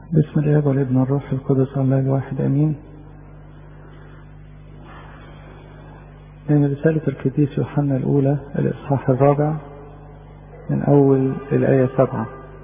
بسم الله والابن والروح القدس الله الواحد امين من رسالة القديس يوحنا الأولى الإصحاح الرابع من أول الآية سبعة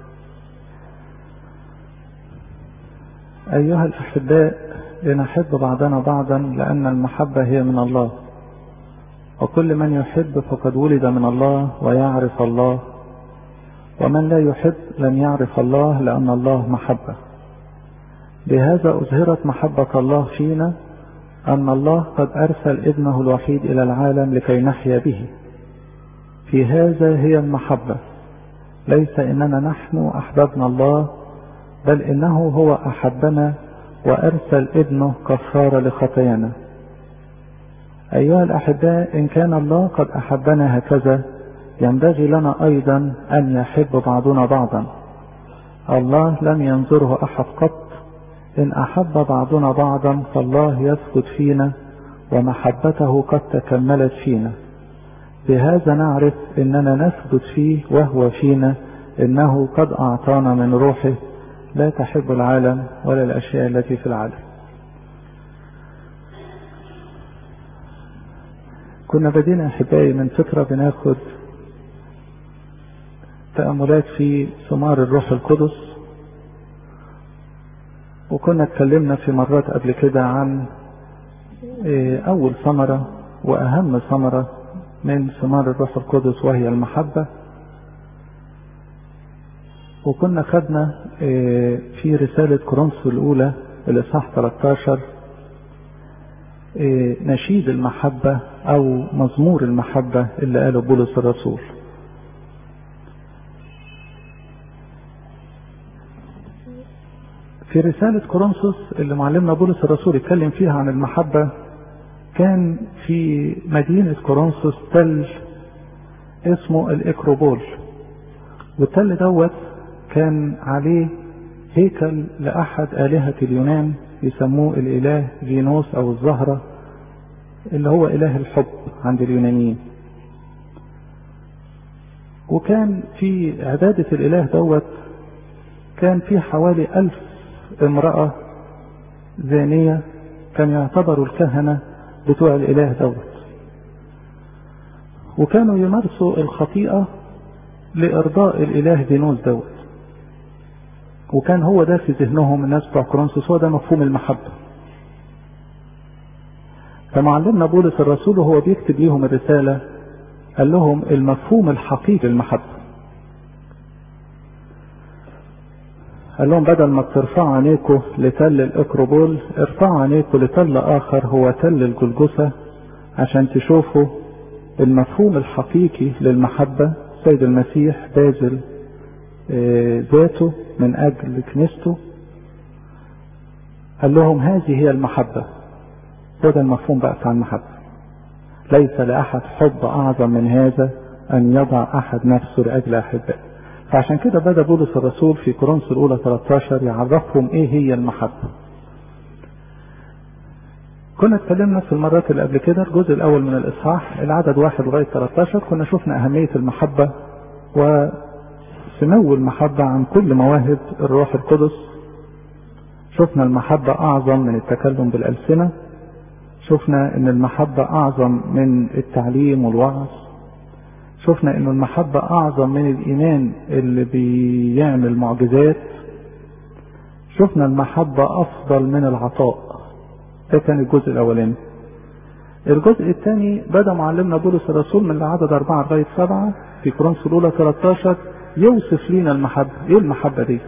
أيها الأحباء لنحب بعضنا بعضا لأن المحبة هي من الله وكل من يحب فقد ولد من الله ويعرف الله ومن لا يحب لم يعرف الله لأن الله محبة بهذا أظهرت محبة الله فينا أن الله قد أرسل ابنه الوحيد إلى العالم لكي نحيا به في هذا هي المحبة ليس إننا نحن أحببنا الله بل إنه هو أحبنا وأرسل ابنه كفارة لخطايانا أيها الأحباء إن كان الله قد أحبنا هكذا ينبغي لنا أيضا أن يحب بعضنا بعضا الله لم ينظره أحد قط إن أحب بعضنا بعضا فالله يثبت فينا ومحبته قد تكملت فينا بهذا نعرف إننا نثبت فيه وهو فينا إنه قد أعطانا من روحه لا تحب العالم ولا الأشياء التي في العالم كنا بدينا أحبائي من فترة بناخد تأملات في ثمار الروح القدس وكنا اتكلمنا في مرات قبل كده عن أول ثمرة وأهم ثمرة من ثمار الروح القدس وهي المحبة وكنا خدنا في رسالة كورنثوس الأولى الإصحاح 13 نشيد المحبة أو مزمور المحبة اللي قاله بولس الرسول في رسالة كورنثوس اللي معلمنا بولس الرسول اتكلم فيها عن المحبة كان في مدينة كورنثوس تل اسمه الإكروبول والتل دوت كان عليه هيكل لأحد آلهة اليونان يسموه الإله فينوس أو الزهرة اللي هو إله الحب عند اليونانيين وكان في عبادة الإله دوت كان في حوالي ألف امرأة زانية كان يعتبروا الكهنة بتوع الإله دوت وكانوا يمارسوا الخطيئة لإرضاء الإله فينوس دوت وكان هو ده في ذهنهم الناس بتوع كورنثوس هو ده مفهوم المحبة فمعلمنا بولس الرسول وهو بيكتب ليهم الرسالة قال لهم المفهوم الحقيقي للمحبة قال لهم بدل ما ترفعوا عينيكم لتل الإكروبول ارفعوا عينيكم لتل آخر هو تل الجلجثة عشان تشوفوا المفهوم الحقيقي للمحبة سيد المسيح باذل ذاته من أجل كنيسته قال لهم هذه هي المحبة هو ده المفهوم بقى بتاع المحبة ليس لأحد حب أعظم من هذا أن يضع أحد نفسه لأجل أحبائه فعشان كده بدأ بولس الرسول في كورنثوس الأولى 13 يعرفهم إيه هي المحبة كنا اتكلمنا في المرات اللي قبل كده الجزء الأول من الإصحاح العدد واحد لغاية 13 كنا شفنا أهمية المحبة وسمو المحبة عن كل مواهب الروح القدس شفنا المحبة أعظم من التكلم بالألسنة شفنا ان المحبة اعظم من التعليم والوعظ شفنا ان المحبة اعظم من الايمان اللي بيعمل معجزات شفنا المحبة افضل من العطاء ده كان الجزء الاولاني الجزء الثاني بدا معلمنا بولس الرسول من العدد أربعة لغاية سبعة في كورنثوس الأولى 13 يوصف لنا المحبة، إيه المحبة دي؟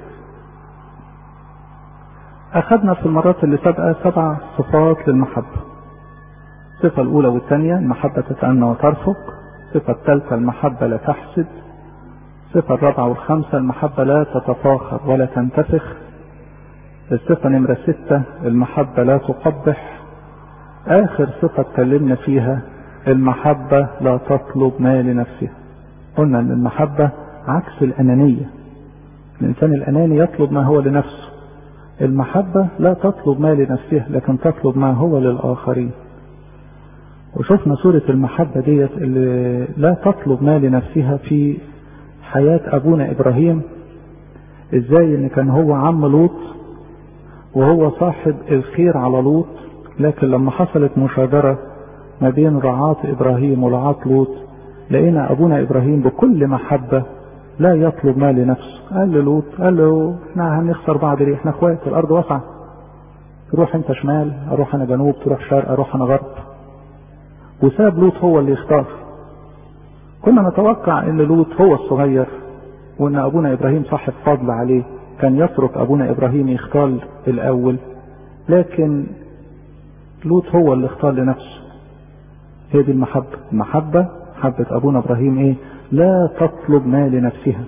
أخذنا في المرات اللي سابقة سبع صفات للمحبة. الصفة الأولى والثانية المحبة تتأنى وترفق الصفة الثالثة المحبة لا تحسد الصفة الرابعة والخامسة المحبة لا تتفاخر ولا تنتفخ الصفة نمرة ستة المحبة لا تقبح آخر صفة اتكلمنا فيها المحبة لا تطلب ما لنفسها قلنا أن المحبة عكس الأنانية الإنسان الأناني يطلب ما هو لنفسه المحبة لا تطلب ما لنفسها لكن تطلب ما هو للآخرين وشفنا سورة المحبة ديت اللي لا تطلب ما لنفسها في حياة أبونا إبراهيم إزاي إن كان هو عم لوط وهو صاحب الخير على لوط لكن لما حصلت مشاجرة ما بين رعاة إبراهيم ورعاة لوط لقينا أبونا إبراهيم بكل محبة لا يطلب ما لنفسه قال للوط قال له احنا هنخسر بعض ليه احنا اخوات الأرض واسعة تروح انت شمال اروح انا جنوب تروح شرق اروح انا غرب وساب لوط هو اللي يختار كنا نتوقع ان لوط هو الصغير وان ابونا ابراهيم صاحب فضل عليه كان يترك ابونا ابراهيم يختار الاول لكن لوط هو اللي اختار لنفسه هي دي المحبة المحبة محبة ابونا ابراهيم ايه لا تطلب ما لنفسها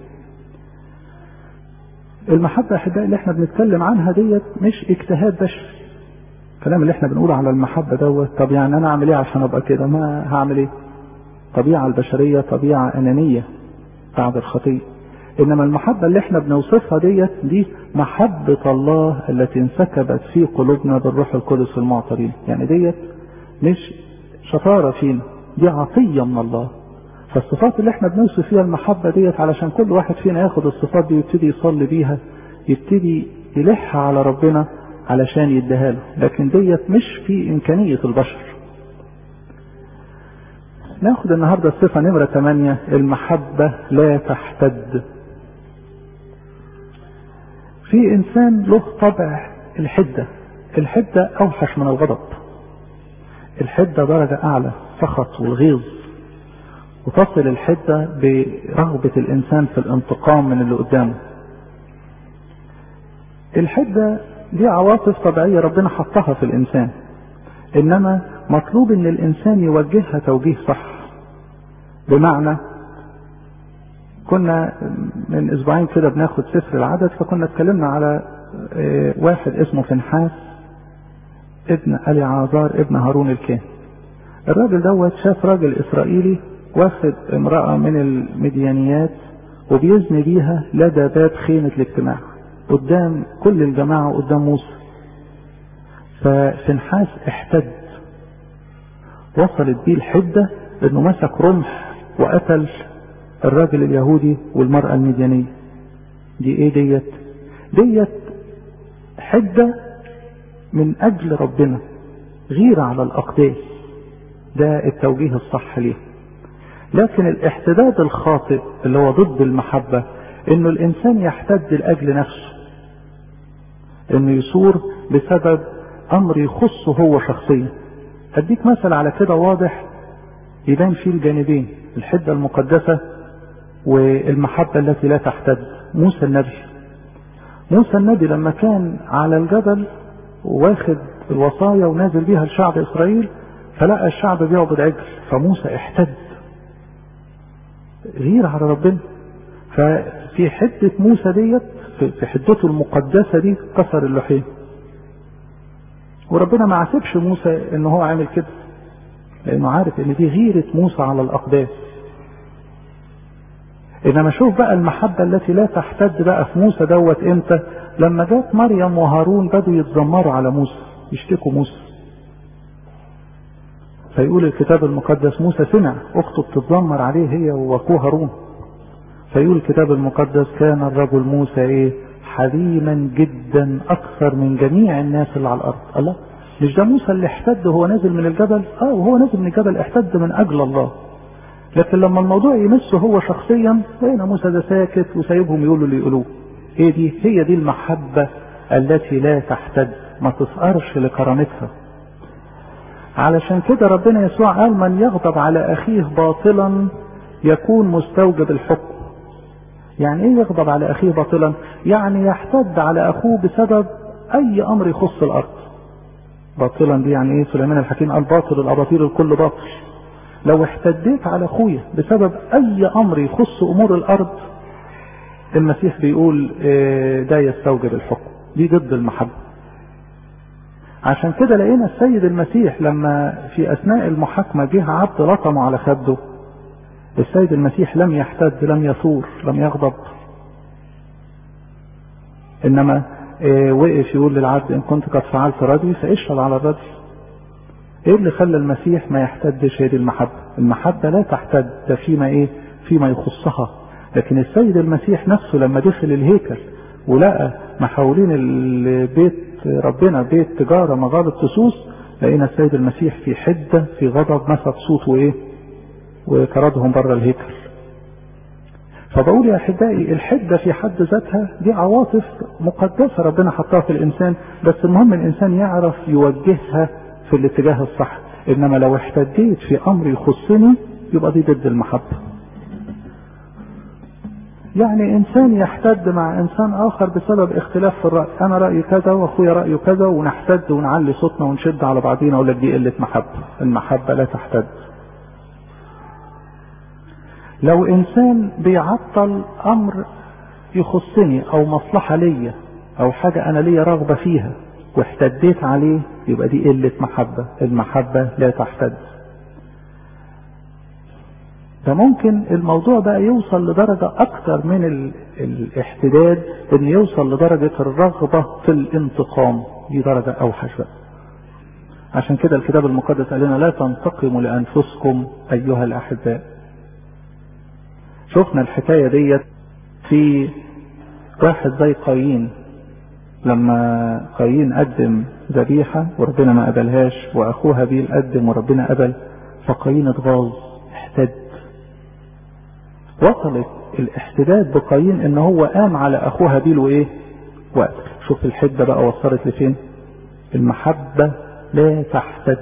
المحبة احبائي اللي احنا بنتكلم عنها ديت مش اجتهاد بشري الكلام اللي احنا بنقوله على المحبة دوت طب يعني انا اعمل ايه عشان ابقى كده ما هعمل ايه طبيعة البشرية طبيعة انانية بعد الخطية انما المحبة اللي احنا بنوصفها ديت دي محبة الله التي انسكبت في قلوبنا بالروح القدس المعطرين يعني ديت مش شطارة فينا دي عطية من الله فالصفات اللي احنا بنوصف فيها المحبة ديت علشان كل واحد فينا ياخد الصفات دي ويبتدي يصلي بيها يبتدي يلح على ربنا علشان يديها له لكن ديت مش في إمكانية البشر ناخد النهاردة الصفة نمرة 8 المحبة لا تحتد في إنسان له طبع الحدة الحدة أوحش من الغضب الحدة درجة أعلى سخط والغيظ وتصل الحدة برغبة الإنسان في الانتقام من اللي قدامه الحدة دي عواطف طبيعية ربنا حطها في الإنسان إنما مطلوب إن الإنسان يوجهها توجيه صح بمعنى كنا من أسبوعين كده بناخد سفر العدد فكنا اتكلمنا على واحد اسمه فنحاس ابن ألي عازار ابن هارون الكاهن الراجل دوت شاف راجل إسرائيلي واخد امرأة من المديانيات وبيزني بيها لدى باب خيمة الاجتماع قدام كل الجماعة قدام موسى ففنحاس احتد وصلت بيه الحدة انه مسك رمح وقتل الراجل اليهودي والمرأة المديانية دي ايه ديت ديت حدة من اجل ربنا غيرة على الاقداس ده التوجيه الصح ليه لكن الاحتداد الخاطئ اللي هو ضد المحبة انه الانسان يحتد لاجل نفسه انه يثور بسبب امر يخصه هو شخصيا اديك مثل على كده واضح يبان فيه الجانبين الحدة المقدسة والمحبة التي لا تحتد موسى النبي موسى النبي لما كان على الجبل واخد الوصايا ونازل بيها لشعب اسرائيل فلقى الشعب بيعبد عجل فموسى احتد غير على ربنا ففي حدة موسى ديت في حدته المقدسة دي كسر اللحين وربنا ما عاتبش موسى ان هو عامل كده لانه عارف ان دي غيرة موسى على الاقداس انما شوف بقى المحبة التي لا تحتد بقى في موسى دوت امتى لما جات مريم وهارون بدوا يتذمروا على موسى يشتكوا موسى فيقول الكتاب المقدس موسى سمع اخته بتتذمر عليه هي واخوه هارون فيقول الكتاب المقدس كان الرجل موسى ايه حليما جدا اكثر من جميع الناس اللي على الارض الله مش ده موسى اللي احتد وهو نازل من الجبل اه وهو نازل من الجبل احتد من اجل الله لكن لما الموضوع يمسه هو شخصيا هنا موسى ده ساكت وسايبهم يقولوا اللي يقولوه ايه دي هي دي المحبة التي لا تحتد ما تسأرش لكرامتها علشان كده ربنا يسوع قال من يغضب على اخيه باطلا يكون مستوجب الحكم يعني ايه يغضب على اخيه باطلا يعني يحتد على اخوه بسبب اي امر يخص الارض باطلا دي يعني ايه سليمان الحكيم قال باطل الاباطيل الكل باطل لو احتديت على اخويا بسبب اي امر يخص امور الارض المسيح بيقول ده يستوجب الحكم دي ضد المحبة عشان كده لقينا السيد المسيح لما في اثناء المحاكمة جه عبد لطمه على خده السيد المسيح لم يحتد لم يثور لم يغضب انما إيه وقف يقول للعبد ان كنت قد فعلت ردي فاشهد على الردي ايه اللي خلى المسيح ما يحتدش هي دي المحبة المحبة لا تحتد ده فيما ايه فيما يخصها لكن السيد المسيح نفسه لما دخل الهيكل ولقى محاولين البيت ربنا بيت تجارة مغارة سوس لقينا السيد المسيح في حدة في غضب مسك صوت وايه وطردهم بره الهيكل فبقول يا احبائي الحده في حد ذاتها دي عواطف مقدسه ربنا حطها في الانسان بس المهم الانسان يعرف يوجهها في الاتجاه الصح انما لو احتديت في امر يخصني يبقى دي ضد المحبه يعني انسان يحتد مع انسان اخر بسبب اختلاف في الراي انا رايي كذا واخويا رايه كذا ونحتد ونعلي صوتنا ونشد على بعضينا اقول لك دي قله محبه المحبه لا تحتد لو انسان بيعطل امر يخصني او مصلحه ليا او حاجه انا ليا رغبه فيها واحتديت عليه يبقى دي قله محبه المحبه لا تحتد ده ممكن الموضوع بقى يوصل لدرجة أكتر من ال... الاحتداد إن يوصل لدرجة الرغبة في الانتقام دي درجة أوحش بقى عشان كده الكتاب المقدس قال لنا لا تنتقموا لأنفسكم أيها الأحباء شفنا الحكاية ديت في واحد زي قايين لما قايين قدم ذبيحة وربنا ما قبلهاش وأخوه هابيل قدم وربنا قبل فقايين اتغاظ احتد وصلت الاحتداد بقايين ان هو قام على اخوه هابيل وايه وقتل شوف الحدة بقى وصلت لفين المحبة لا تحتد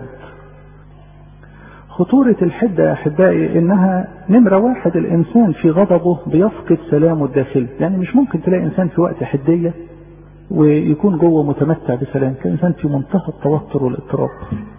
خطورة الحدة يا أحبائي إنها نمرة واحد الإنسان في غضبه بيفقد سلامه الداخلي، يعني مش ممكن تلاقي إنسان في وقت حدية ويكون جوه متمتع بسلام، كإنسان في منتهى التوتر والاضطراب.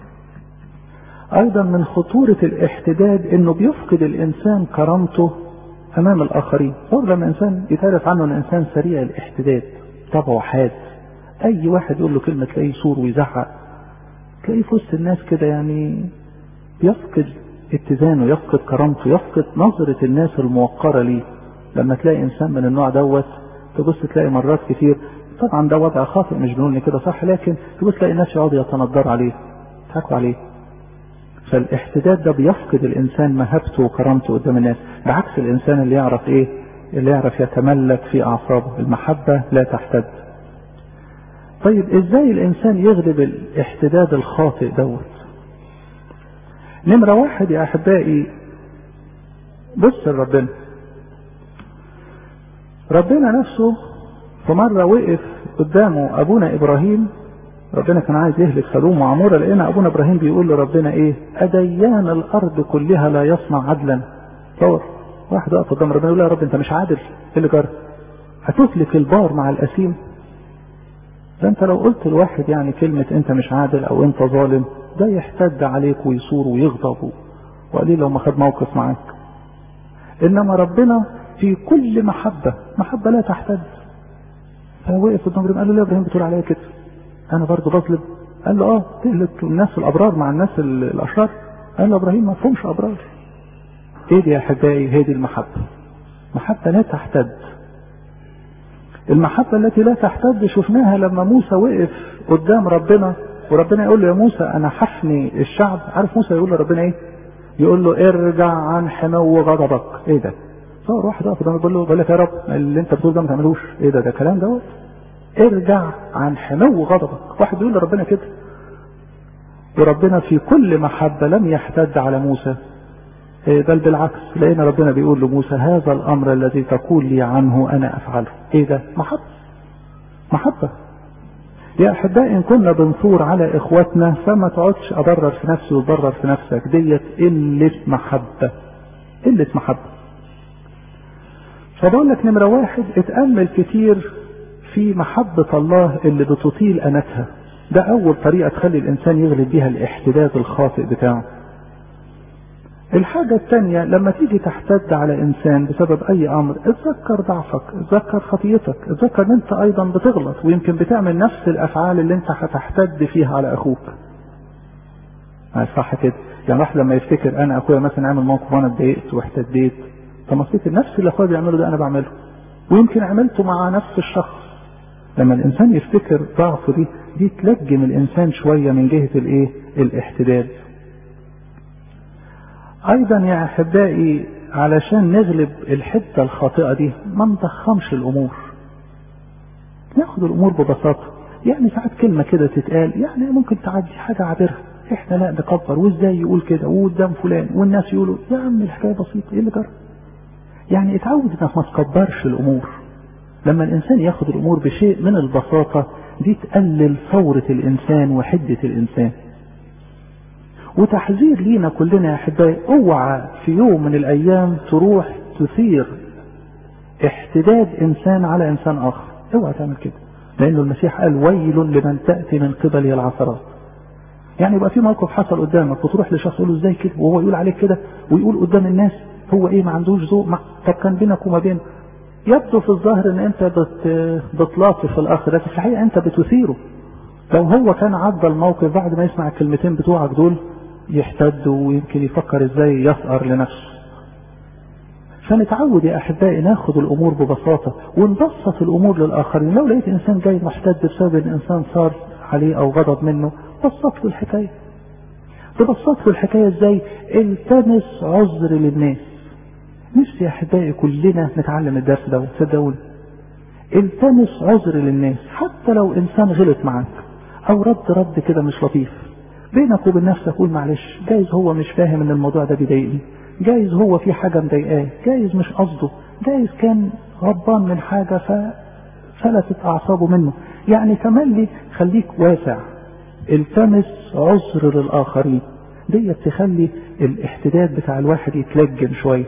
أيضا من خطورة الاحتداد إنه بيفقد الإنسان كرامته أمام الآخرين، هو لما إنسان يتعرف عنه إن إنسان سريع الاحتداد، طبعه حاد، أي واحد يقول له كلمة تلاقيه يصور ويزعق، تلاقيه في وسط الناس كده يعني يفقد اتزانه يفقد كرامته يفقد نظرة الناس الموقرة ليه لما تلاقي انسان من النوع دوت تبص تلاقي مرات كتير طبعا ده وضع خاطئ مش بنقول ان كده صح لكن تبص تلاقي الناس يقعدوا يتندروا عليه يضحكوا عليه فالاحتداد ده بيفقد الانسان مهابته وكرامته قدام الناس بعكس الانسان اللي يعرف ايه اللي يعرف يتملك في اعصابه المحبة لا تحتد طيب ازاي الانسان يغلب الاحتداد الخاطئ دوت نمرة واحد يا أحبائي بص لربنا ربنا نفسه في مرة وقف قدامه أبونا إبراهيم ربنا كان عايز يهلك سلوم وعمورة لقينا أبونا إبراهيم بيقول لربنا إيه أديان الأرض كلها لا يصنع عدلا تصور واحد واقف قدام ربنا يقول يا رب أنت مش عادل إيه اللي جرى هتسلك البار مع الأسيم ده أنت لو قلت لواحد يعني كلمة أنت مش عادل أو أنت ظالم ده يحتد عليك ويصور ويغضب وقليل لو ما خد موقف معاك انما ربنا في كل محبة محبة لا تحتد فوقف قدام ابراهيم قال له ليه يا ابراهيم بتقول عليا كده انا برضه بظلم قال له اه تهلك الناس الابرار مع الناس الاشرار قال له ابراهيم ما فهمش ابرار ايه دي يا احبائي هي دي المحبة محبة لا تحتد المحبة التي لا تحتد شفناها لما موسى وقف قدام ربنا وربنا يقول له يا موسى انا حفني الشعب عارف موسى يقول لربنا ايه يقول له ارجع عن حمو غضبك ايه ده صار واحد واقف قدامه بيقول له بقول لك يا رب اللي انت بتقول ده ما تعملوش ايه ده ده كلام دوت ارجع عن حمو غضبك واحد بيقول لربنا كده وربنا في كل محبة لم يحتد على موسى إيه بل بالعكس لقينا ربنا بيقول لموسى هذا الامر الذي تقول لي عنه انا افعله ايه ده محبة محبة يا احبائي ان كنا بنثور على اخواتنا فما تقعدش اضرر في نفسي وتضرر في نفسك ديت قله محبه قله محبه فبقول لك نمره واحد اتامل كتير في محبه الله اللي بتطيل اناتها ده اول طريقه تخلي الانسان يغلب بيها الاحتداد الخاطئ بتاعه الحاجة الثانية لما تيجي تحتد على إنسان بسبب أي أمر اتذكر ضعفك اتذكر خطيتك اتذكر أن أنت أيضا بتغلط ويمكن بتعمل نفس الأفعال اللي أنت هتحتد فيها على أخوك صح كده يعني واحد لما يفتكر أنا أخويا مثلا عامل موقف وأنا اتضايقت واحتديت طب ما افتكر نفس اللي أخويا بيعمله ده أنا بعمله ويمكن عملته مع نفس الشخص لما الإنسان يفتكر ضعفه دي دي تلجم الإنسان شوية من جهة الإيه الاحتداد ايضا يا احبائي علشان نغلب الحته الخاطئه دي ما نضخمش الامور ناخد الامور ببساطه يعني ساعات كلمه كده تتقال يعني ممكن تعدي حاجه عابره احنا لا نكبر وازاي يقول كده وقدام فلان والناس يقولوا يا عم الحكايه بسيطه ايه اللي جرى يعني اتعود انك ما تكبرش الامور لما الانسان ياخد الامور بشيء من البساطه دي تقلل ثوره الانسان وحده الانسان وتحذير لينا كلنا يا احبائي اوعى في يوم من الايام تروح تثير احتداد انسان على انسان اخر اوعى تعمل كده لانه المسيح قال ويل لمن تاتي من قبل العثرات يعني يبقى في موقف حصل قدامك وتروح لشخص تقول له ازاي كده وهو يقول عليك كده ويقول قدام الناس هو ايه ما عندوش ذوق ما طب كان بينك وما بينه يبدو في الظاهر ان انت بت بتلاطف الاخر لكن في الحقيقه انت بتثيره لو هو كان عدى الموقف بعد ما يسمع الكلمتين بتوعك دول يحتد ويمكن يفكر ازاي يثأر لنفسه فنتعود يا احبائي ناخد الامور ببساطه ونبسط الامور للاخرين لو لقيت انسان جاي محتد بسبب ان انسان صار عليه او غضب منه بسط له الحكايه تبسط له الحكايه ازاي التمس عذر للناس نفسي يا احبائي كلنا نتعلم الدرس ده صدقوني التمس عذر للناس حتى لو انسان غلط معاك او رد رد كده مش لطيف بينك وبين نفسك قول معلش جايز هو مش فاهم ان الموضوع ده بيضايقني جايز هو في حاجة مضايقاه جايز مش قصده جايز كان غضبان من حاجة ف... فلتت أعصابه منه يعني تملي خليك واسع التمس عذر للآخرين دي تخلي الاحتداد بتاع الواحد يتلجم شوية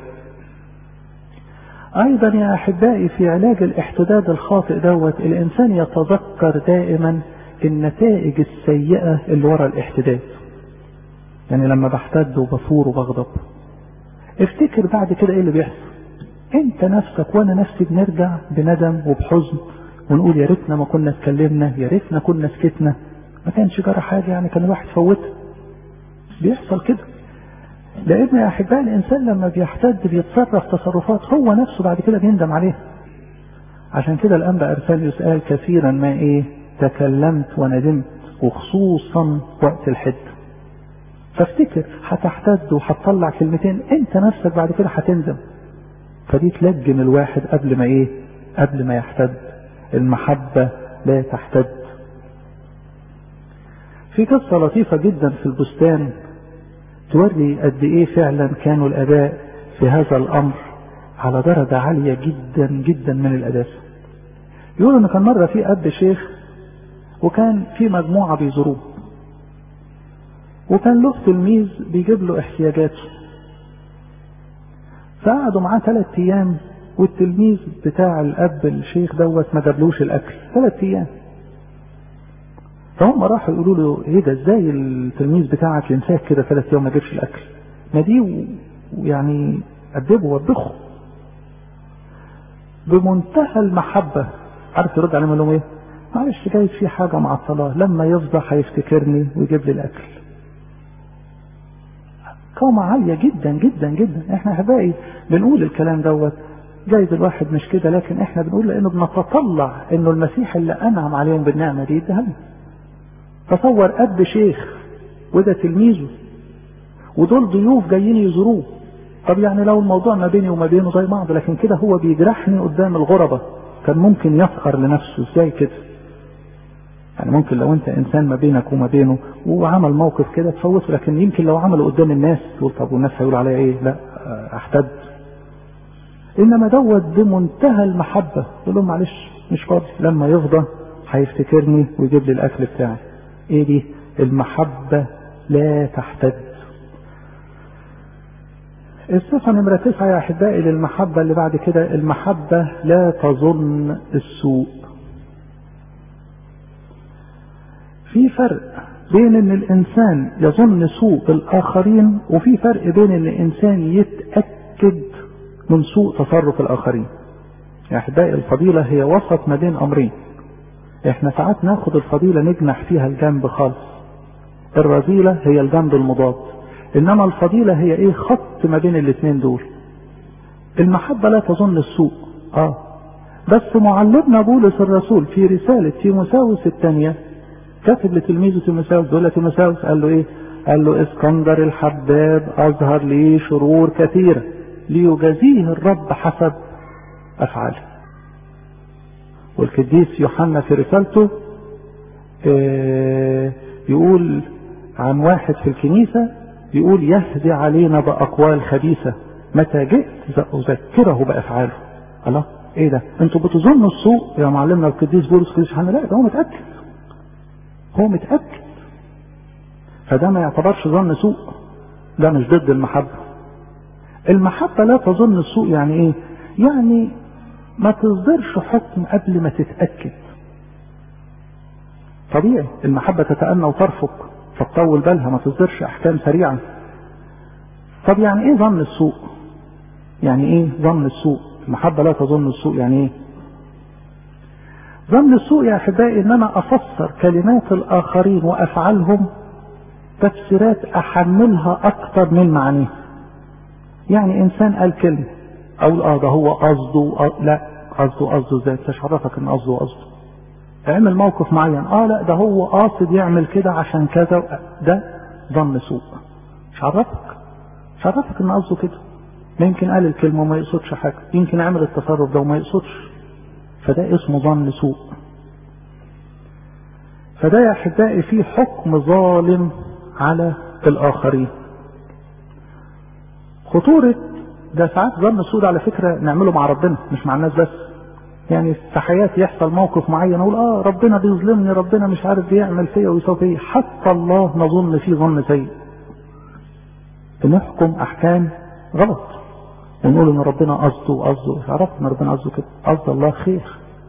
أيضا يا أحبائي في علاج الاحتداد الخاطئ دوت الإنسان يتذكر دائما النتائج السيئة اللي ورا الاحتداد يعني لما بحتد وبثور وبغضب افتكر بعد كده ايه اللي بيحصل انت نفسك وانا نفسي بنرجع بندم وبحزن ونقول يا ريتنا ما كنا اتكلمنا يا ريتنا كنا سكتنا ما كانش جرى حاجه يعني كان الواحد فوتها بيحصل كده لان يا احبائي الانسان لما بيحتد بيتصرف تصرفات هو نفسه بعد كده بيندم عليها عشان كده الانبا ارساليوس قال كثيرا ما ايه تكلمت وندمت وخصوصا وقت الحد فافتكر هتحتد وهتطلع كلمتين انت نفسك بعد كده هتندم فدي تلجم الواحد قبل ما ايه قبل ما يحتد المحبة لا تحتد في قصة لطيفة جدا في البستان توري قد ايه فعلا كانوا الاباء في هذا الامر على درجة عالية جدا جدا من القداسة يقولوا ان كان مرة في اب شيخ وكان في مجموعة بيزوروه وكان له تلميذ بيجيب له احتياجاته فقعدوا معاه ثلاث ايام والتلميذ بتاع الاب الشيخ دوت ما جابلوش الاكل ثلاث ايام فهم راحوا يقولوا له ايه ده ازاي التلميذ بتاعك ينساك كده ثلاث ايام ما جابش الاكل ما دي ويعني ادبه وبخه بمنتهى المحبه عارف يرد عليهم لهم ايه معلش جايز في حاجه مع الصلاه لما يفضى هيفتكرني ويجيب لي الاكل قامة عالية جدا جدا جدا احنا احبائي بنقول الكلام دوت جايز الواحد مش كده لكن احنا بنقول لانه بنتطلع انه المسيح اللي انعم عليهم بالنعمة دي يديها لنا تصور اب شيخ وده تلميذه ودول ضيوف جايين يزوروه طب يعني لو الموضوع ما بيني وما بينه زي بعض لكن كده هو بيجرحني قدام الغربة كان ممكن يفخر لنفسه ازاي كده يعني ممكن لو انت انسان ما بينك وما بينه وعمل موقف كده تفوته لكن يمكن لو عمله قدام الناس تقول طب والناس هيقولوا عليا ايه لا احتد انما دوت بمنتهى المحبة يقول لهم معلش مش فاضي لما يفضى هيفتكرني ويجيب لي الاكل بتاعي ايه دي المحبة لا تحتد الصفة نمرة تسعة يا أحبائي للمحبة اللي بعد كده المحبة لا تظن السوء في فرق بين ان الانسان يظن سوء الاخرين وفي فرق بين ان الانسان يتأكد من سوء تصرف الاخرين يا احبائي الفضيلة هي وسط ما بين امرين احنا ساعات ناخد الفضيلة نجنح فيها الجنب خالص الرذيلة هي الجنب المضاد انما الفضيلة هي ايه خط ما بين الاثنين دول المحبة لا تظن السوء اه بس معلمنا بولس الرسول في رسالة تيموساوس الثانية كاتب لتلميذه تيموساوس بيقول له تيموساوس قال له ايه؟ قال له اسكندر الحباب اظهر لي شرور كثيرة ليجازيه الرب حسب افعاله. والقديس يوحنا في رسالته يقول عن واحد في الكنيسة يقول يهدي علينا بأقوال خبيثة متى جئت أذكره بأفعاله الله ايه ده انتوا بتظنوا السوء يا معلمنا القديس بولس القديس يوحنا لا ده هو متأكد هو متأكد فده ما يعتبرش ظن سوء ده مش ضد المحبة المحبة لا تظن السوء يعني ايه يعني ما تصدرش حكم قبل ما تتأكد طبيعي المحبة تتأنى وترفق فتطول بالها ما تصدرش احكام سريعة طب يعني ايه ظن السوء يعني ايه ظن السوء المحبة لا تظن السوء يعني ايه ظن السوء يا احبائي ان انا افسر كلمات الاخرين وافعالهم تفسيرات احملها اكتر من معانيها يعني انسان قال كلمة اقول اه ده هو قصده أه لا قصده قصده ازاي انت عرفك ان قصده قصده اعمل موقف معين اه لا ده هو قاصد يعمل كده عشان كذا ده ظن سوء مش عرفك مش عرفك ان قصده كده يمكن قال الكلمة وما يقصدش حاجة يمكن عمل التصرف ده وما يقصدش فده اسمه ظن سوء فده يا احبائي فيه حكم ظالم على الاخرين خطورة ده ساعات ظن السوء ده على فكرة نعمله مع ربنا مش مع الناس بس يعني في حياتي يحصل موقف معين اقول اه ربنا بيظلمني ربنا مش عارف بيعمل فيا ويسوي فيا حتى الله نظن فيه ظن سيء بنحكم احكام غلط ونقول ان ربنا قصده وقصده عرفت ان ربنا قصده كده قصد الله خير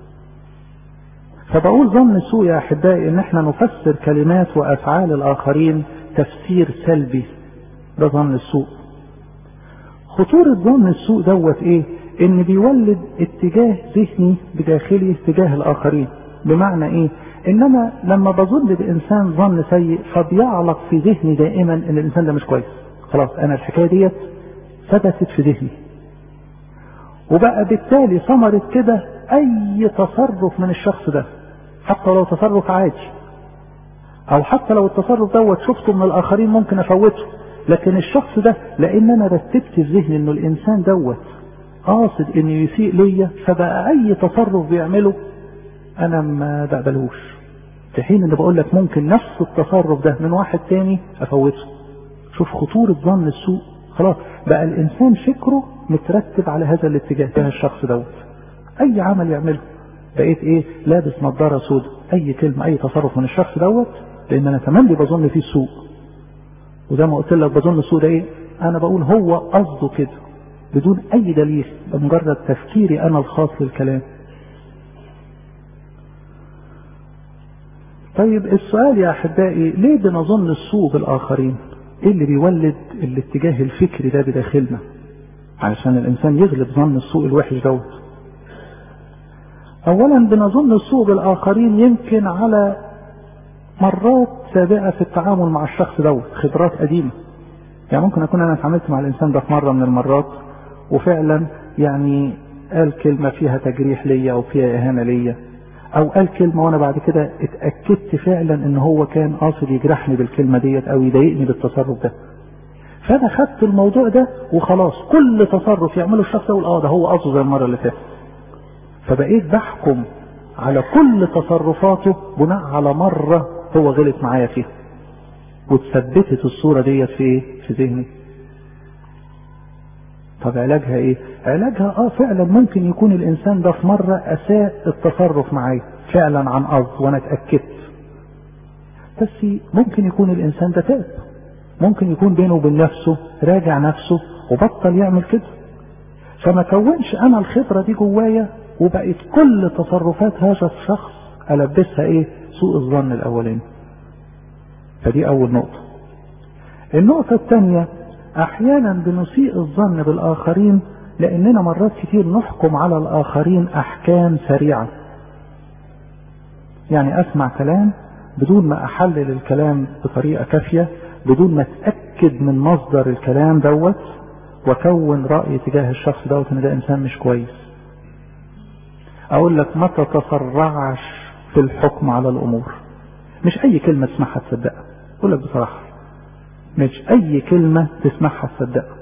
فبقول ظن السوء يا احبائي ان احنا نفسر كلمات وافعال الاخرين تفسير سلبي ده ظن السوء خطورة ظن السوء دوت ايه ان بيولد اتجاه ذهني بداخلي اتجاه الاخرين بمعنى ايه انما لما بظن بانسان ظن سيء فبيعلق في ذهني دائما ان الانسان ده مش كويس خلاص انا الحكايه ديت ثبتت في ذهني وبقى بالتالي ثمرت كده اي تصرف من الشخص ده حتى لو تصرف عادي او حتى لو التصرف دوت شفته من الاخرين ممكن افوته لكن الشخص ده لان انا رتبت في ذهني انه الانسان دوت قاصد انه يسيء ليا فبقى اي تصرف بيعمله انا ما بقبلهوش في حين ان بقول لك ممكن نفس التصرف ده من واحد تاني افوته شوف خطورة ظن السوء خلاص بقى الانسان فكره مترتب على هذا الاتجاه ده الشخص دوت اي عمل يعمله بقيت ايه لابس نظاره سوداء اي كلمه اي تصرف من الشخص دوت لان انا تملي بظن فيه السوء وزي ما قلت لك بظن السوء ده ايه انا بقول هو قصده كده بدون اي دليل بمجرد تفكيري انا الخاص للكلام طيب السؤال يا احبائي ليه بنظن السوء بالاخرين ايه اللي بيولد الاتجاه الفكري ده بداخلنا علشان الانسان يغلب ظن السوء الوحش دوت اولا بنظن السوء بالاخرين يمكن على مرات سابقه في التعامل مع الشخص دوت خبرات قديمه يعني ممكن اكون انا اتعاملت مع الانسان ده في مره من المرات وفعلا يعني قال كلمه فيها تجريح ليا او فيها اهانه ليا او قال كلمه وانا بعد كده اتاكدت فعلا ان هو كان قاصد يجرحني بالكلمه ديت او يضايقني بالتصرف ده فانا خدت الموضوع ده وخلاص كل تصرف يعمله الشخص يقول اه ده هو قصده زي المره اللي فاتت فبقيت بحكم على كل تصرفاته بناء على مره هو غلط معايا فيها واتثبتت الصوره ديت في ايه في ذهني طب علاجها ايه علاجها اه فعلا ممكن يكون الانسان ده في مرة اساء التصرف معايا فعلا عن قصد وانا اتأكدت بس ممكن يكون الانسان ده تاب ممكن يكون بينه وبين نفسه راجع نفسه وبطل يعمل كده فما كونش انا الخبرة دي جوايا وبقت كل تصرفات هذا الشخص البسها ايه سوء الظن الاولاني فدي اول نقطة النقطة الثانية احيانا بنسيء الظن بالاخرين لاننا مرات كتير نحكم على الاخرين احكام سريعة يعني اسمع كلام بدون ما احلل الكلام بطريقة كافية بدون ما اتأكد من مصدر الكلام دوت واكون رأي تجاه الشخص دوت ان ده انسان مش كويس اقول لك ما تتسرعش في الحكم على الامور مش اي كلمة تسمعها تصدقها اقول لك بصراحة مش اي كلمة تسمعها تصدقها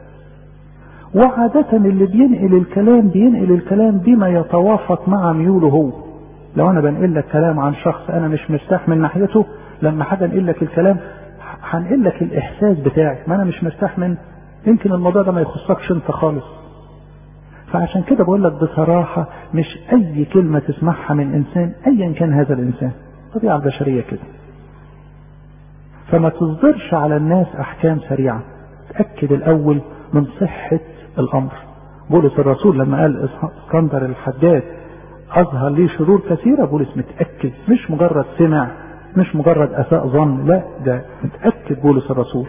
وعادة اللي بينقل الكلام بينقل الكلام بما يتوافق مع ميوله هو لو انا بنقل لك كلام عن شخص انا مش مرتاح من ناحيته لما حاجه انقل لك الكلام هنقل لك الاحساس بتاعي ما انا مش مرتاح من يمكن الموضوع ده ما يخصكش انت خالص فعشان كده بقول لك بصراحة مش أي كلمة تسمعها من إنسان أيا كان هذا الإنسان الطبيعة البشرية كده فما تصدرش على الناس أحكام سريعة تأكد الأول من صحة الأمر بولس الرسول لما قال اسكندر الحداد أظهر لي شرور كثيرة بولس متأكد مش مجرد سمع مش مجرد أساء ظن لا ده متأكد بولس الرسول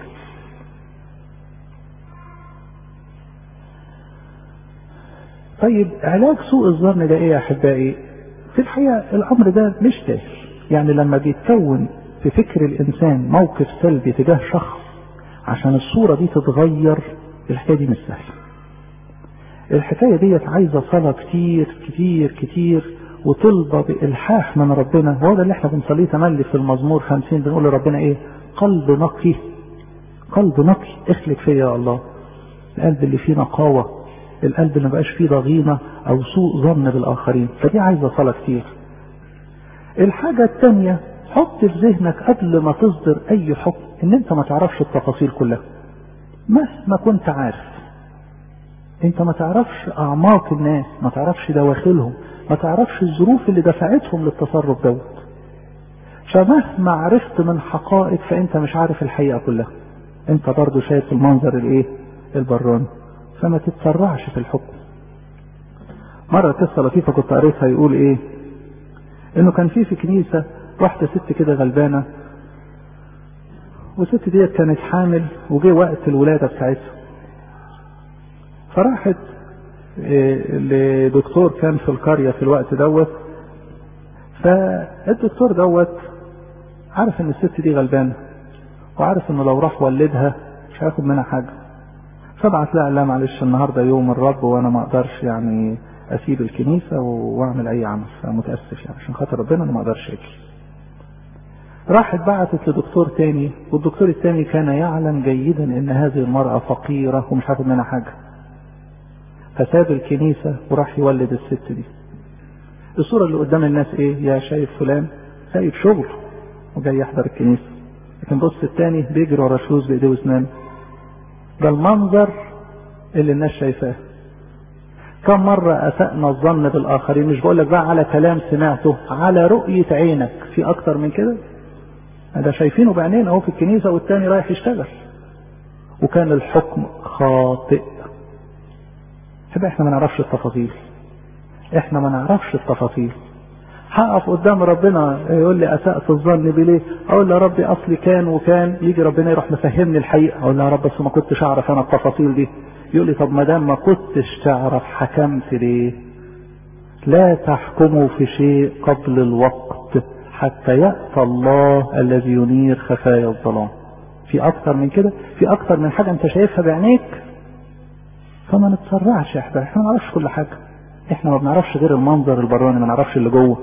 طيب علاج سوء الظن ده ايه يا احبائي في الحقيقه الامر ده مش سهل يعني لما بيتكون في فكر الانسان موقف سلبي تجاه شخص عشان الصوره دي تتغير الحكايه دي مش سهله الحكايه ديت عايزه صلاه كتير كتير كتير وطلبه بالحاح من ربنا وهو ده اللي احنا بنصليه تملي في المزمور 50 بنقول لربنا ايه قلب نقي قلب نقي اخلق فيا يا الله القلب اللي فيه نقاوه القلب ما بقاش فيه ضغينة او سوء ظن بالاخرين فدي عايزة صلاة كتير الحاجة التانية حط في ذهنك قبل ما تصدر اي حكم ان انت ما تعرفش التفاصيل كلها مهما كنت عارف انت ما تعرفش اعماق الناس ما تعرفش دواخلهم ما تعرفش الظروف اللي دفعتهم للتصرف دوت فمهما عرفت من حقائق فانت مش عارف الحقيقة كلها انت برضو شايف المنظر الايه البراني فما تتسرعش في الحكم مرة قصة لطيفة كنت قريتها يقول ايه انه كان في في كنيسة واحدة ست كده غلبانة والست ديت كانت حامل وجه وقت الولادة بتاعتها فراحت إيه لدكتور كان في القرية في الوقت دوت فالدكتور دوت عارف ان الست دي غلبانة وعارف انه لو راح ولدها مش هياخد منها حاجة فبعت لها لا معلش النهارده يوم الرب وانا ما اقدرش يعني اسيب الكنيسه واعمل اي عمل فمتاسف يعني عشان خاطر ربنا انا ما اقدرش اجي. راحت بعتت لدكتور تاني والدكتور التاني كان يعلم جيدا ان هذه المراه فقيره ومش هاخد منها حاجه. فساب الكنيسه وراح يولد الست دي. الصوره اللي قدام الناس ايه؟ يا شايف فلان سايب شغله وجاي يحضر الكنيسه. لكن بص التاني بيجري ورا شوز بايديه واسنانه. ده المنظر اللي الناس شايفاه كم مرة أسأنا الظن بالآخرين مش بقول لك بقى على كلام سمعته على رؤية عينك في أكتر من كده ده شايفينه بعينين أهو في الكنيسة والتاني رايح يشتغل وكان الحكم خاطئ يبقى احنا ما نعرفش التفاصيل احنا ما نعرفش التفاصيل هقف قدام ربنا يقول لي اسأت الظن بليه اقول له يا ربي اصلي كان وكان يجي ربنا يروح مفهمني الحقيقه اقول له يا رب بس ما كنتش اعرف انا التفاصيل دي يقول لي طب ما دام ما كنتش تعرف حكمت ليه لا تحكموا في شيء قبل الوقت حتى يأتى الله الذي ينير خفايا الظلام في اكتر من كده في اكتر من حاجه انت شايفها بعينيك فما نتسرعش يا احبابي احنا ما نعرفش كل حاجه احنا ما بنعرفش غير المنظر البراني ما نعرفش اللي جوه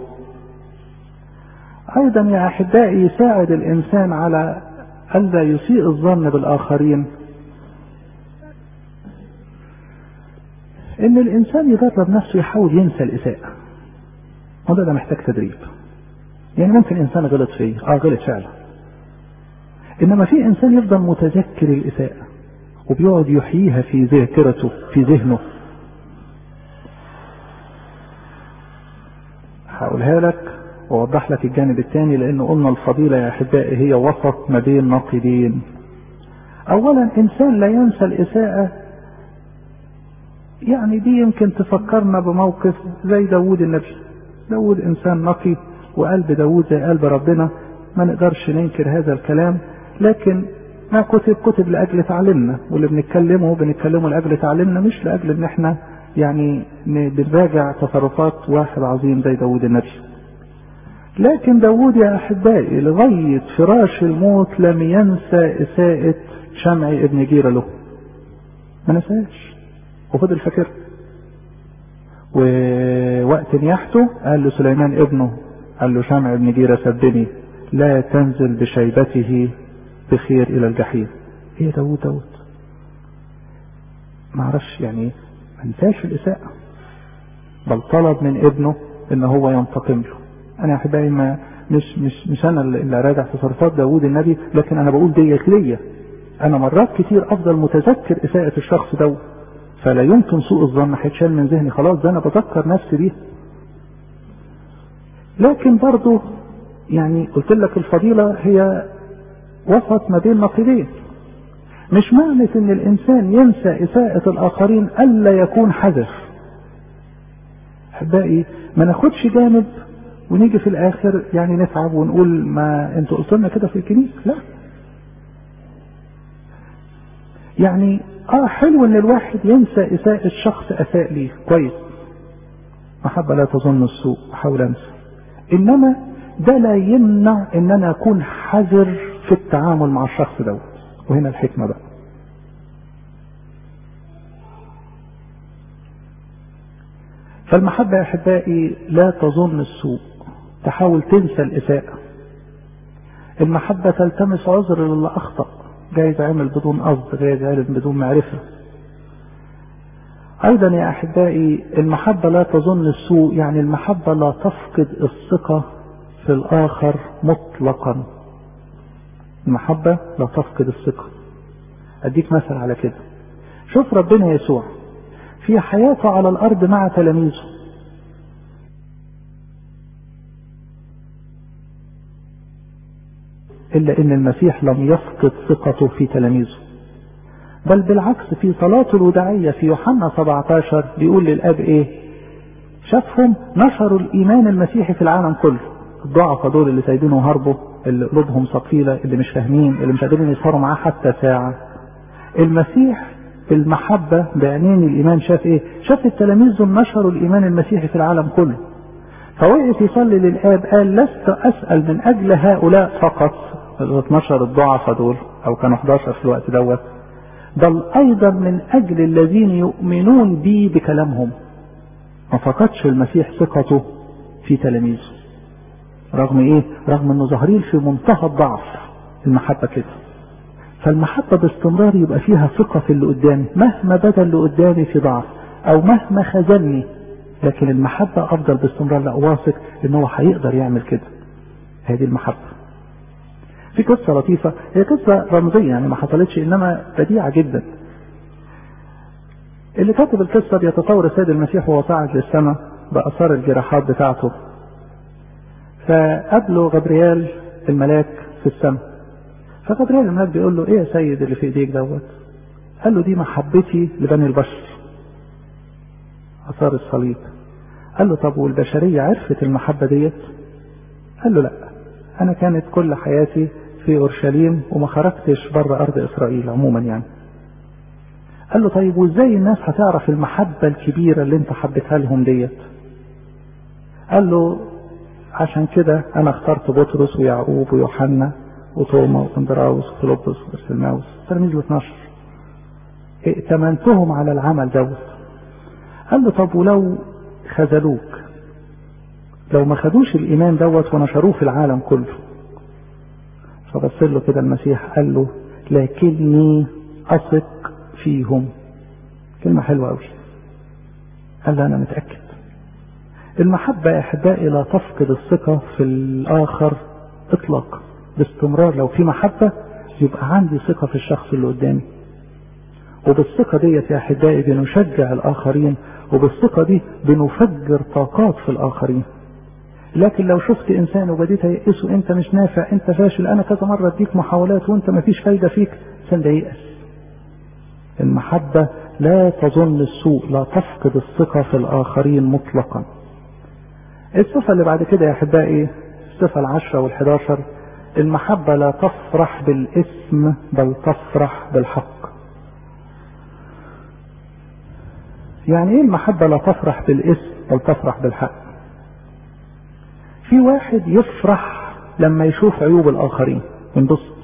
ايضا يا احبائي يساعد الانسان على الا يسيء الظن بالاخرين ان الانسان يدرب نفسه يحاول ينسى الاساءة وده ده محتاج تدريب يعني ممكن انسان غلط فيه اه غلط فعلا انما في انسان يفضل متذكر الاساءة وبيقعد يحييها في ذاكرته في ذهنه هقولها لك واوضح لك الجانب الثاني لان قلنا الفضيلة يا احبائي هي وسط ما بين نقيضين اولا انسان لا ينسى الاساءة يعني دي يمكن تفكرنا بموقف زي داود النبي داود انسان نقي وقلب داود زي قلب ربنا ما نقدرش ننكر هذا الكلام لكن ما كتب كتب لاجل تعليمنا واللي بنتكلمه بنتكلمه لاجل تعليمنا مش لاجل ان احنا يعني بنراجع تصرفات واحد عظيم زي داود النبي لكن داود يا احبائي لغايه فراش الموت لم ينسى اساءه شمع ابن جيره له ما نساش وفضل فاكر ووقت نياحته قال له سليمان ابنه قال له شمع ابن جيرة سبني لا تنزل بشيبته بخير الى الجحيم ايه داود داود ما عرفش يعني ما انساش الاساءة بل طلب من ابنه ان هو ينتقم له انا يا احبائي ما مش مش مش انا اللي راجع تصرفات داوود النبي لكن انا بقول ديت ليا انا مرات كتير افضل متذكر اساءة الشخص ده فلا يمكن سوء الظن هيتشال من ذهني خلاص ده انا بذكر نفسي بيه لكن برضه يعني قلت لك الفضيلة هي وسط ما بين نقيضين مش معنى ان الانسان ينسى اساءة الاخرين الا يكون حذر احبائي ما ناخدش جانب ونيجي في الاخر يعني نتعب ونقول ما انتوا قلت لنا كده في الكنيسه لا يعني اه حلو ان الواحد ينسى اساءة الشخص اساء ليه كويس محبة لا تظن السوء احاول انسى انما ده لا يمنع ان انا اكون حذر في التعامل مع الشخص دوت وهنا الحكمة بقى فالمحبة يا أحبائي لا تظن السوء تحاول تنسى الإساءة المحبة تلتمس عذر للي أخطأ جايز عمل بدون قصد جايز عمل بدون معرفة أيضا يا أحبائي المحبة لا تظن السوء يعني المحبة لا تفقد الثقة في الآخر مطلقا المحبة لا تفقد الثقة أديك مثل على كده شوف ربنا يسوع في حياته على الأرض مع تلاميذه إلا إن المسيح لم يفقد ثقته في تلاميذه بل بالعكس في صلاته الوداعية في يوحنا 17 بيقول للأب إيه شافهم نشروا الإيمان المسيحي في العالم كله الضعفاء دول اللي سايبينه هربوا اللي قلوبهم ثقيلة اللي مش فاهمين اللي مش قادرين يسهروا معاه حتى ساعة المسيح المحبة بعينين الإيمان شاف إيه؟ شاف التلاميذ دول نشروا الإيمان المسيحي في العالم كله. فوقف يصلي للآب قال لست أسأل من أجل هؤلاء فقط ال 12 الضعفاء دول أو كانوا 11 في الوقت دوت بل أيضا من أجل الذين يؤمنون بي بكلامهم. ما فقدش المسيح ثقته في تلاميذه. رغم إيه؟ رغم إنه ظاهرين في منتهى الضعف المحبة كده. فالمحبة باستمرار يبقى فيها ثقة في اللي قدامي مهما بدا اللي قدامي في ضعف أو مهما خذلني لكن المحبة أفضل باستمرار لا واثق إن هو هيقدر يعمل كده هذه المحبة في قصة لطيفة هي قصة رمزية يعني ما حصلتش إنما بديعة جدا اللي كاتب القصة بيتصور السيد المسيح وهو صاعد للسماء بأثار الجراحات بتاعته فقابله غبريال الملاك في السماء فغبريال الملاك بيقول له ايه يا سيد اللي في ايديك دوت قال له دي محبتي لبني البشر اثار الصليب قال له طب والبشرية عرفت المحبة ديت قال له لا انا كانت كل حياتي في اورشليم وما خرجتش بره ارض اسرائيل عموما يعني قال له طيب وازاي الناس هتعرف المحبة الكبيرة اللي انت حبيتها لهم ديت قال له عشان كده انا اخترت بطرس ويعقوب ويوحنا وتوما واندراوس وفيلبس وبرسلماوس تلاميذ ال 12 ائتمنتهم على العمل دوت قال له طب ولو خذلوك لو ما خدوش الايمان دوت ونشروه في العالم كله فبص له كده المسيح قال له لكني اثق فيهم كلمه حلوه قوي قال له انا متاكد المحبه يا احبائي لا تفقد الثقه في الاخر اطلاقا باستمرار لو في محبة يبقى عندي ثقة في الشخص اللي قدامي وبالثقة ديت يا أحبائي بنشجع الآخرين وبالثقة دي بنفجر طاقات في الآخرين لكن لو شفت إنسان وبديت يئسه أنت مش نافع أنت فاشل أنا كذا مرة أديك محاولات وأنت ما فيش فايدة فيك إنسان ده ييأس المحبة لا تظن السوء لا تفقد الثقة في الآخرين مطلقا الصفة اللي بعد كده يا أحبائي الصفة العشرة والحداشر المحبة لا تفرح بالاسم بل تفرح بالحق يعني ايه المحبة لا تفرح بالاسم بل تفرح بالحق في واحد يفرح لما يشوف عيوب الاخرين ينبسط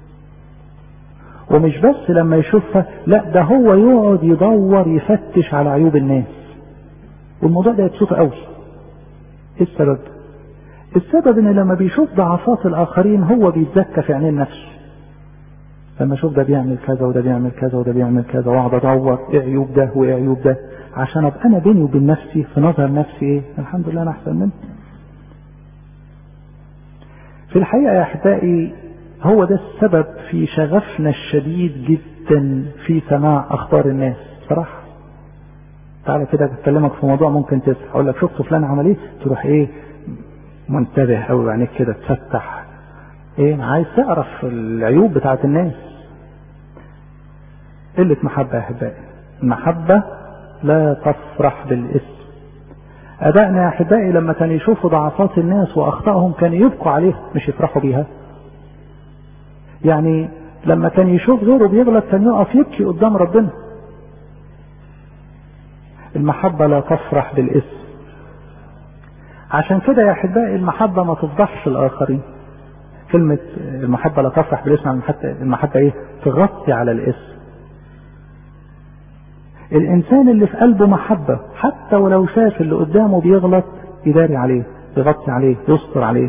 ومش بس لما يشوفها لا ده هو يقعد يدور يفتش على عيوب الناس والموضوع ده يبسطه قوي ايه السبب السبب ان لما بيشوف ضعفات الاخرين هو بيتزكى في عينين نفسه لما اشوف ده بيعمل كذا وده بيعمل كذا وده بيعمل كذا واقعد ادور ايه عيوب ده وايه عيوب ده عشان ابقى انا بيني وبين نفسي في نظر نفسي ايه الحمد لله انا احسن منه في الحقيقة يا أحبائي هو ده السبب في شغفنا الشديد جدا في سماع أخبار الناس صراحة تعالى كده بكلمك في موضوع ممكن تسمع اقول لك شفت فلان عمل ايه تروح ايه منتبه قوي بعينيك كده تفتح ايه عايز تعرف العيوب بتاعت الناس قلة محبة يا احبائي المحبة لا تفرح بالاسم ابائنا يا احبائي لما كانوا يشوفوا ضعفات الناس واخطائهم كانوا يبكوا عليها مش يفرحوا بيها يعني لما كان يشوف غيره بيغلط كان يقف يبكي قدام ربنا المحبة لا تفرح بالاسم عشان كده يا احبائي المحبة ما تفضحش الاخرين كلمة المحبة لا تفرح بالاسم حتى المحبة ايه تغطي على الاسم الانسان اللي في قلبه محبة حتى ولو شاف اللي قدامه بيغلط يداري عليه يغطي عليه يستر عليه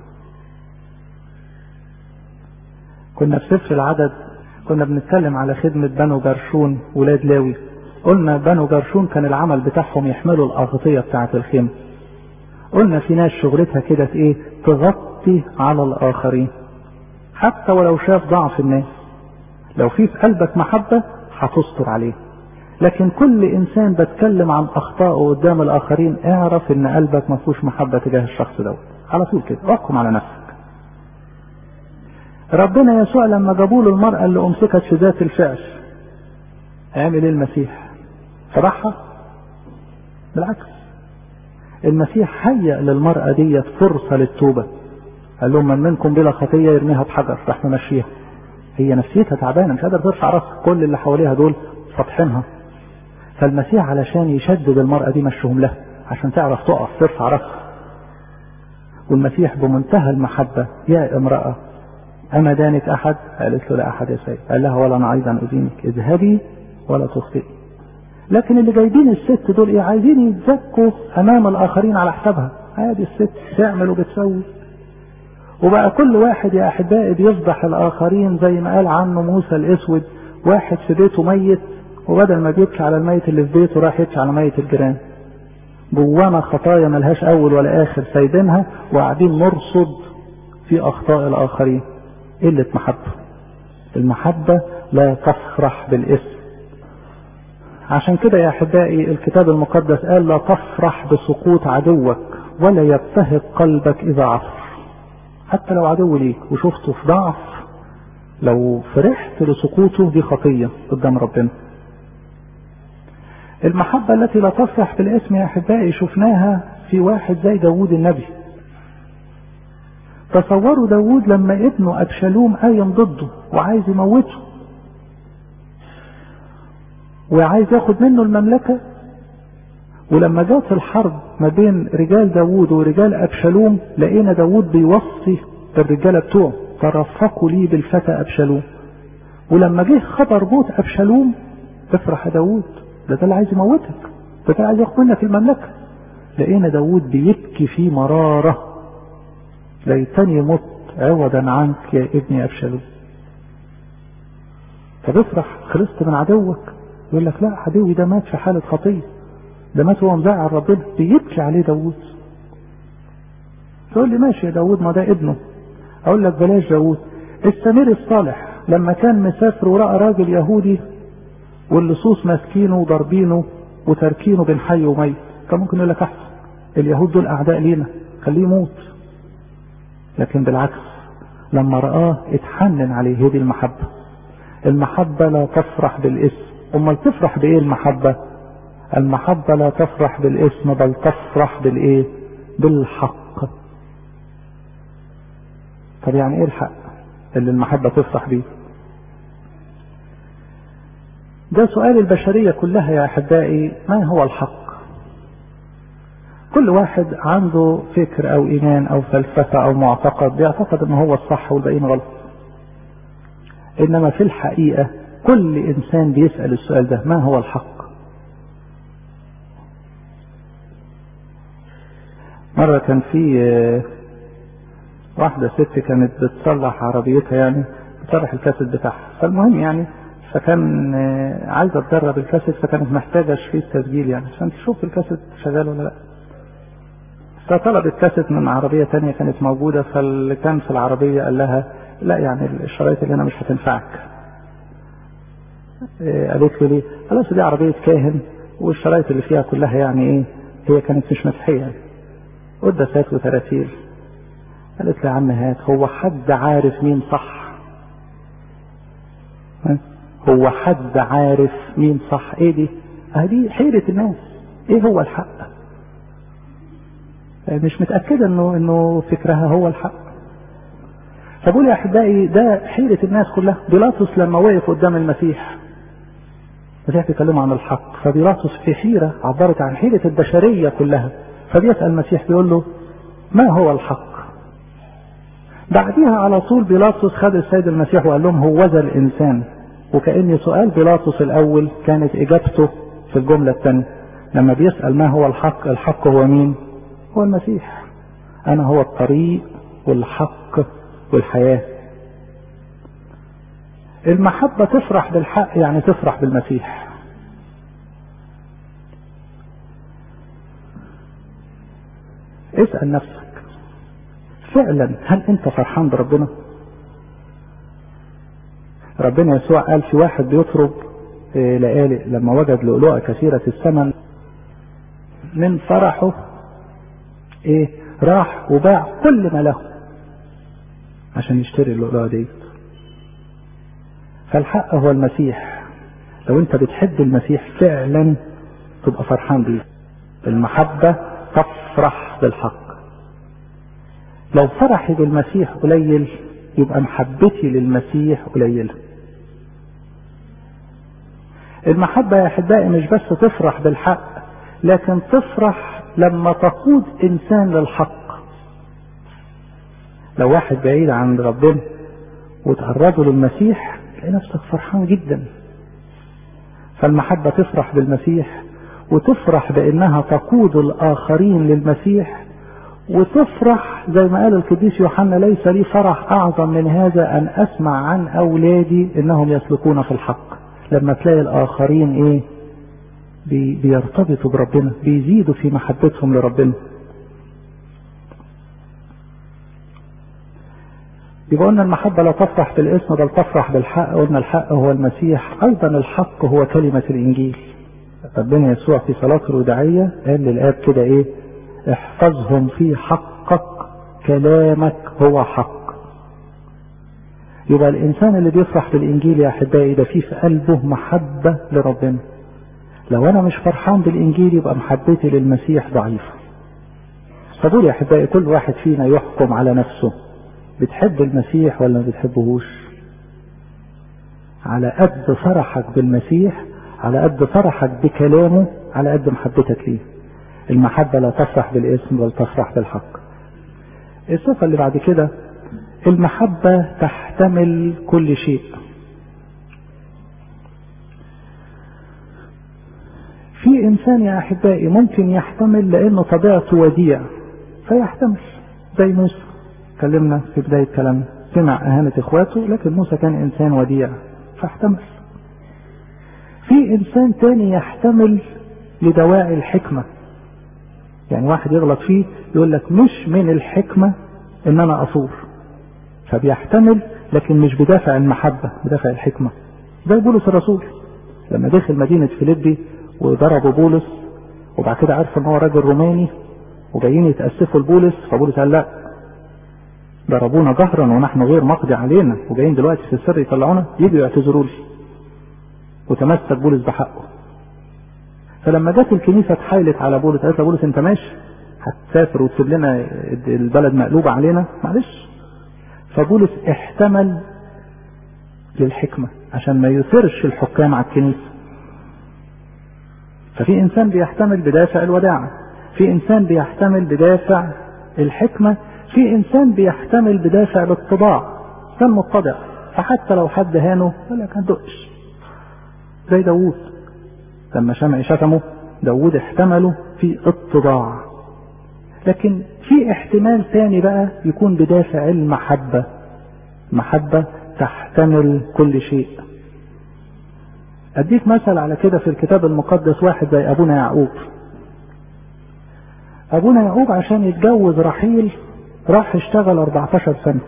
كنا في سفر العدد كنا بنتكلم على خدمة بنو جرشون ولاد لاوي قلنا بنو جرشون كان العمل بتاعهم يحملوا الأغطية بتاعة الخيمة قلنا في ناس شغلتها كده ايه تغطي على الآخرين حتى ولو شاف ضعف الناس لو في في قلبك محبة هتستر عليه لكن كل انسان بتكلم عن اخطائه قدام الاخرين اعرف ان قلبك ما فيهوش محبة تجاه الشخص دوت على طول كده احكم على نفسك ربنا يسوع لما جابوا له المرأة اللي امسكت في ذات الفعل عمل ايه المسيح فضحها بالعكس المسيح هيأ للمرأة ديت فرصة للتوبة قال لهم من منكم بلا خطية يرميها بحجر راح ممشيها هي نفسيتها تعبانة مش قادرة ترفع راسها كل اللي حواليها دول فاطحينها فالمسيح علشان يشدد المرأة دي مشهم لها عشان تعرف تقف ترفع راسها والمسيح بمنتهى المحبة يا امرأة أما دانك أحد قالت له لا أحد يا سيد قال لها ولا أنا أيضا أدينك اذهبي ولا تخطئي لكن اللي جايبين الست دول ايه عايزين يتزكوا امام الاخرين على حسابها هذه الست تعمل وبتسوي وبقى كل واحد يا احبائي بيفضح الاخرين زي ما قال عنه موسى الاسود واحد في بيته ميت وبدل ما بيبكي على الميت اللي في بيته راح يبكي على ميت الجيران جوانا خطايا ملهاش اول ولا اخر سايبينها وقاعدين نرصد في اخطاء الاخرين قله محبه المحبه لا تفرح بالاسم عشان كده يا احبائي الكتاب المقدس قال لا تفرح بسقوط عدوك ولا يبتهج قلبك اذا عصر حتى لو عدو ليك وشفته في ضعف لو فرحت لسقوطه دي خطيه قدام ربنا المحبة التي لا تفرح بالاسم يا احبائي شفناها في واحد زي داوود النبي تصوروا داوود لما ابنه ابشالوم قايم ضده وعايز يموته وعايز ياخد منه المملكة ولما جات الحرب ما بين رجال داوود ورجال أبشالوم لقينا داوود بيوصي الرجالة بتوعه ترفقوا لي بالفتى أبشالوم ولما جه خبر موت أبشالوم افرح يا داوود ده ده اللي عايز يموتك ده ده عايز ياخد منك المملكة لقينا داوود بيبكي في مرارة ليتني مت عوضا عنك يا ابني أبشالوم طب افرح خلصت من عدوك يقول لك لا عدوي ده مات في حالة خطية ده مات وهو مزعل ربنا بيبكي عليه داوود تقول لي ماشي يا داوود ما ده ابنه اقول لك بلاش داوود السمير الصالح لما كان مسافر ورأى راجل يهودي واللصوص ماسكينه وضاربينه وتركينه بين حي وميت كان ممكن يقول لك احسن اليهود دول اعداء لينا خليه يموت لكن بالعكس لما رآه اتحنن عليه هذه المحبة المحبة لا تفرح بالاسم امال تفرح بايه المحبة المحبة لا تفرح بالاسم بل تفرح بالايه بالحق طب يعني ايه الحق اللي المحبة تفرح بيه ده سؤال البشرية كلها يا احبائي ما هو الحق كل واحد عنده فكر او ايمان او فلسفة او معتقد بيعتقد ان هو الصح والباقيين غلط انما في الحقيقة كل انسان بيسأل السؤال ده ما هو الحق مرة كان في واحدة ست كانت بتصلح عربيتها يعني بتصلح الكاسيت بتاعها فالمهم يعني فكان عايزة تجرب الكاسيت فكانت محتاجة شريط تسجيل يعني عشان تشوف الكاسيت شغال ولا لا فطلبت كاسيت من عربية تانية كانت موجودة فاللي كان في العربية قال لها لا يعني الشرايط اللي هنا مش هتنفعك إيه قالت له ليه؟ خلاص دي عربية كاهن والشرايط اللي فيها كلها يعني ايه هي كانت مش مسيحية قداسات وتراتيل قالت له يا عم هات هو حد عارف مين صح هو حد عارف مين صح ايه دي هذه حيرة الناس ايه هو الحق مش متأكدة انه انه فكرها هو الحق فبقول يا احبائي ده حيرة الناس كلها بيلاطس لما وقف قدام المسيح المسيح بيتكلموا عن الحق فبيلاطس في حيرة عبرت عن حيرة البشرية كلها فبيسأل المسيح بيقول له ما هو الحق بعدها على طول بيلاطس خد السيد المسيح وقال لهم هو ذا الإنسان وكأن سؤال بيلاطس الأول كانت إجابته في الجملة الثانية لما بيسأل ما هو الحق الحق هو مين هو المسيح أنا هو الطريق والحق والحياة المحبة تفرح بالحق يعني تفرح بالمسيح اسأل نفسك فعلا هل انت فرحان بربنا ربنا يسوع قال في واحد بيطرب لآلئ لما وجد لؤلؤة كثيرة الثمن من فرحه ايه راح وباع كل ما له عشان يشتري اللؤلؤة دي فالحق هو المسيح لو انت بتحب المسيح فعلا تبقى فرحان بيه المحبة تفرح بالحق لو فرحي بالمسيح قليل يبقى محبتي للمسيح قليلة المحبة يا أحبائي مش بس تفرح بالحق لكن تفرح لما تقود إنسان للحق لو واحد بعيد عن ربنا وتقربه للمسيح تلاقي نفسك فرحان جدا فالمحبة تفرح بالمسيح وتفرح بأنها تقود الآخرين للمسيح وتفرح زي ما قال القديس يوحنا ليس لي فرح أعظم من هذا أن أسمع عن أولادي إنهم يسلكون في الحق لما تلاقي الآخرين إيه بي بيرتبطوا بربنا بيزيدوا في محبتهم لربنا يبقى قلنا المحبة لا تفرح بالاسم بل تفرح بالحق قلنا الحق هو المسيح أيضا الحق هو كلمة الإنجيل ربنا يسوع في صلاة الوداعية قال للآب كده إيه احفظهم في حقك كلامك هو حق يبقى الإنسان اللي بيفرح بالإنجيل يا أحبائي ده فيه في قلبه محبة لربنا لو أنا مش فرحان بالإنجيل يبقى محبتي للمسيح ضعيفة فدول يا أحبائي كل واحد فينا يحكم على نفسه بتحب المسيح ولا ما بتحبهوش على قد فرحك بالمسيح على قد فرحك بكلامه على قد محبتك ليه المحبة لا تفرح بالاسم بل تفرح بالحق الصفة اللي بعد كده المحبة تحتمل كل شيء في انسان يا احبائي ممكن يحتمل لانه طبيعته وديع فيحتمل زي موسى اتكلمنا في بداية كلامنا سمع اهانة اخواته لكن موسى كان انسان وديع فاحتمل في انسان تاني يحتمل لدواعي الحكمة يعني واحد يغلط فيه يقول لك مش من الحكمة ان انا اصور فبيحتمل لكن مش بدافع المحبة بدافع الحكمة زي بولس الرسول لما دخل مدينة فيليبي وضربوا بولس وبعد كده عرف ان هو راجل روماني وجايين يتأسفوا لبولس فبولس قال لا ضربونا جهرا ونحن غير مقضي علينا وجايين دلوقتي في السر يطلعونا يجوا يعتذروا لي وتمسك بولس بحقه فلما جت الكنيسه اتحايلت على بولس قالت له بولس انت ماشي هتسافر وتسيب لنا البلد مقلوبه علينا معلش فبولس احتمل للحكمه عشان ما يثيرش الحكام على الكنيسه ففي انسان بيحتمل بدافع الوداعه في انسان بيحتمل بدافع الحكمه في انسان بيحتمل بدافع الاتضاع كان متضع فحتى لو حد هانه ولا كان دقش زي داوود لما شمع شتمه داوود احتمله في اتضاع لكن في احتمال تاني بقى يكون بدافع المحبة محبة تحتمل كل شيء اديك مثل على كده في الكتاب المقدس واحد زي ابونا يعقوب ابونا يعقوب عشان يتجوز رحيل راح اشتغل 14 سنة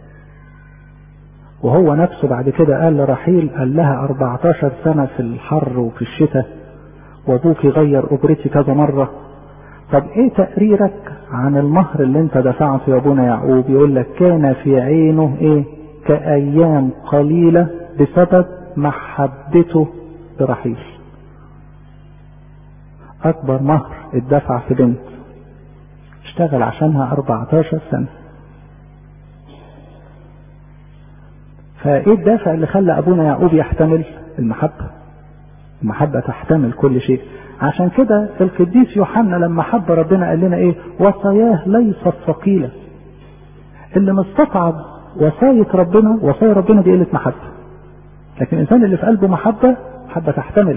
وهو نفسه بعد كده قال لرحيل قال لها 14 سنة في الحر وفي الشتاء وابوك غير اجرتي كذا مرة طب ايه تقريرك عن المهر اللي انت دفعته يا ابونا يعقوب يقول لك كان في عينه ايه كايام قليلة بسبب محبته برحيل اكبر مهر اتدفع في بنت اشتغل عشانها 14 سنة فايه الدافع اللي خلى ابونا يعقوب يحتمل المحبة المحبة تحتمل كل شيء عشان كده القديس يوحنا لما حب ربنا قال لنا ايه وصاياه ليست ثقيلة اللي مستصعب وصاية ربنا وصايا ربنا دي قلة محبة لكن الانسان اللي في قلبه محبة محبة تحتمل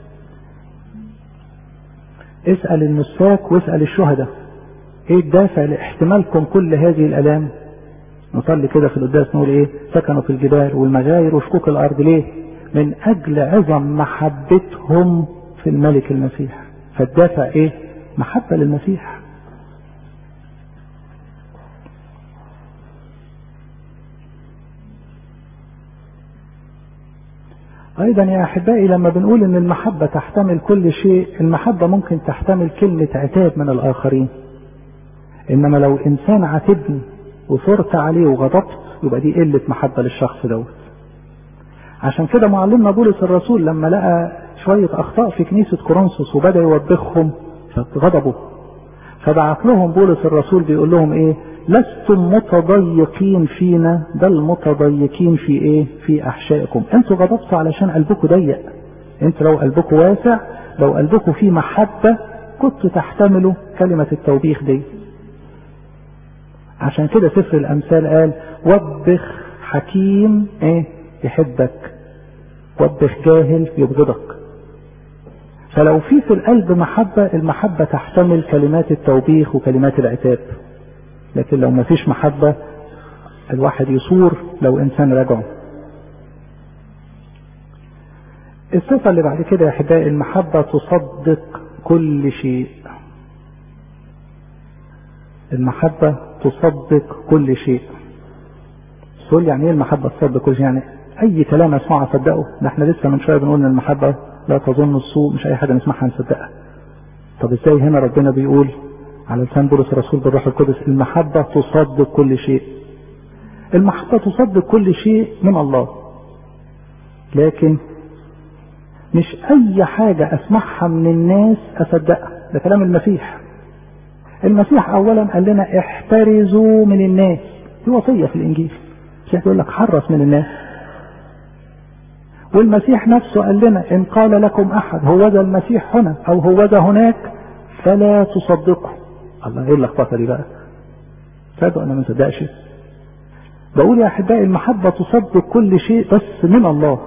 اسأل النساك واسأل الشهداء ايه الدافع لاحتمالكم كل هذه الالام نصلي كده في القداس نقول ايه سكنوا في الجبال والمغاير وشكوك الارض ليه من اجل عظم محبتهم في الملك المسيح فالدافع ايه محبة للمسيح ايضا يا احبائي لما بنقول ان المحبة تحتمل كل شيء المحبة ممكن تحتمل كلمة عتاب من الاخرين انما لو انسان عاتبني وثرت عليه وغضبت يبقى دي قلة محبة للشخص دوت عشان كده معلمنا بولس الرسول لما لقى شوية اخطاء في كنيسة كورنثوس وبدأ يوبخهم فغضبوا فبعت لهم بولس الرسول بيقول لهم ايه لستم متضيقين فينا بل متضيقين في ايه في احشائكم انتوا غضبتوا علشان قلبكم ضيق انتوا لو قلبكم واسع لو قلبكم فيه محبة كنتوا تحتملوا كلمة التوبيخ دي عشان كده سفر الامثال قال وبخ حكيم ايه يحبك وبخ جاهل يبغضك فلو في في القلب محبة المحبة تحتمل كلمات التوبيخ وكلمات العتاب لكن لو ما فيش محبة الواحد يصور لو انسان رجعه الصفة اللي بعد كده يا احبائي المحبة تصدق كل شيء المحبة تصدق كل شيء تقول يعني ايه المحبة تصدق كل شيء يعني اي كلام اسمعه اصدقه ده احنا لسه من شوية بنقول ان المحبة لا تظن السوء مش اي حاجة نسمعها نصدقها طب ازاي هنا ربنا بيقول على لسان بولس الرسول بالروح القدس المحبة تصدق كل شيء المحبة تصدق كل شيء من الله لكن مش اي حاجة اسمعها من الناس اصدقها ده كلام المسيح المسيح اولا قال لنا احترزوا من الناس دي وصية في الانجيل المسيح بيقول لك حرص من الناس والمسيح نفسه قال لنا ان قال لكم احد هو ذا المسيح هنا او هو ذا هناك فلا تصدقوا الله ايه اللخبطه دي بقى صدق انا ما مصدقش بقول يا احبائي المحبه تصدق كل شيء بس من الله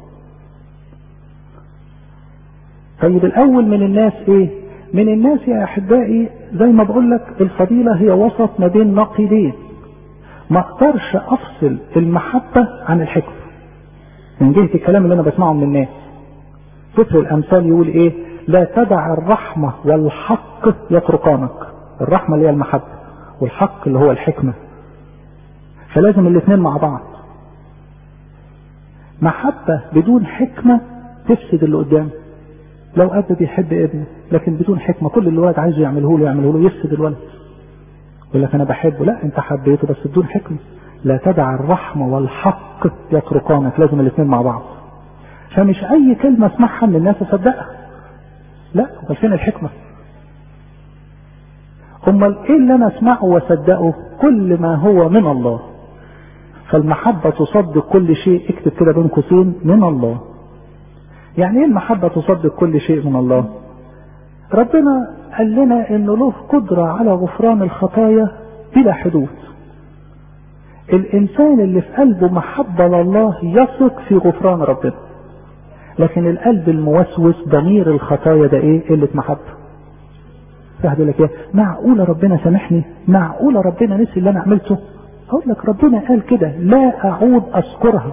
طيب الاول من الناس ايه من الناس يا احبائي زي ما بقول لك الفضيله هي وسط ما بين نقيضين ما اقدرش افصل المحبه عن الحكمه من جهه الكلام اللي انا بسمعه من الناس سفر الامثال يقول ايه لا تدع الرحمه والحق يتركانك الرحمه اللي هي المحبه والحق اللي هو الحكمه فلازم الاثنين مع بعض محبه بدون حكمه تفسد اللي قدامه لو اب بيحب ابنه لكن بدون حكمه كل اللي الولد عايزه يعمله له يعمله له يفسد الولد يقول لك انا بحبه لا انت حبيته بس بدون حكمه لا تدع الرحمه والحق يتركانك لازم الاثنين مع بعض فمش اي كلمه اسمعها من الناس اصدقها لا امال فين الحكمه امال ايه اللي انا اسمعه واصدقه كل ما هو من الله فالمحبه تصدق كل شيء اكتب كده بين قوسين من الله يعني ايه المحبة تصدق كل شيء من الله ربنا قال لنا انه له قدرة على غفران الخطايا بلا حدود الانسان اللي في قلبه محبة لله يثق في غفران ربنا لكن القلب الموسوس ضمير الخطايا ده ايه قلة محبة واحد يقول لك ايه معقولة ربنا سامحني معقولة ربنا نسي اللي انا عملته اقول لك ربنا قال كده لا اعود اذكرها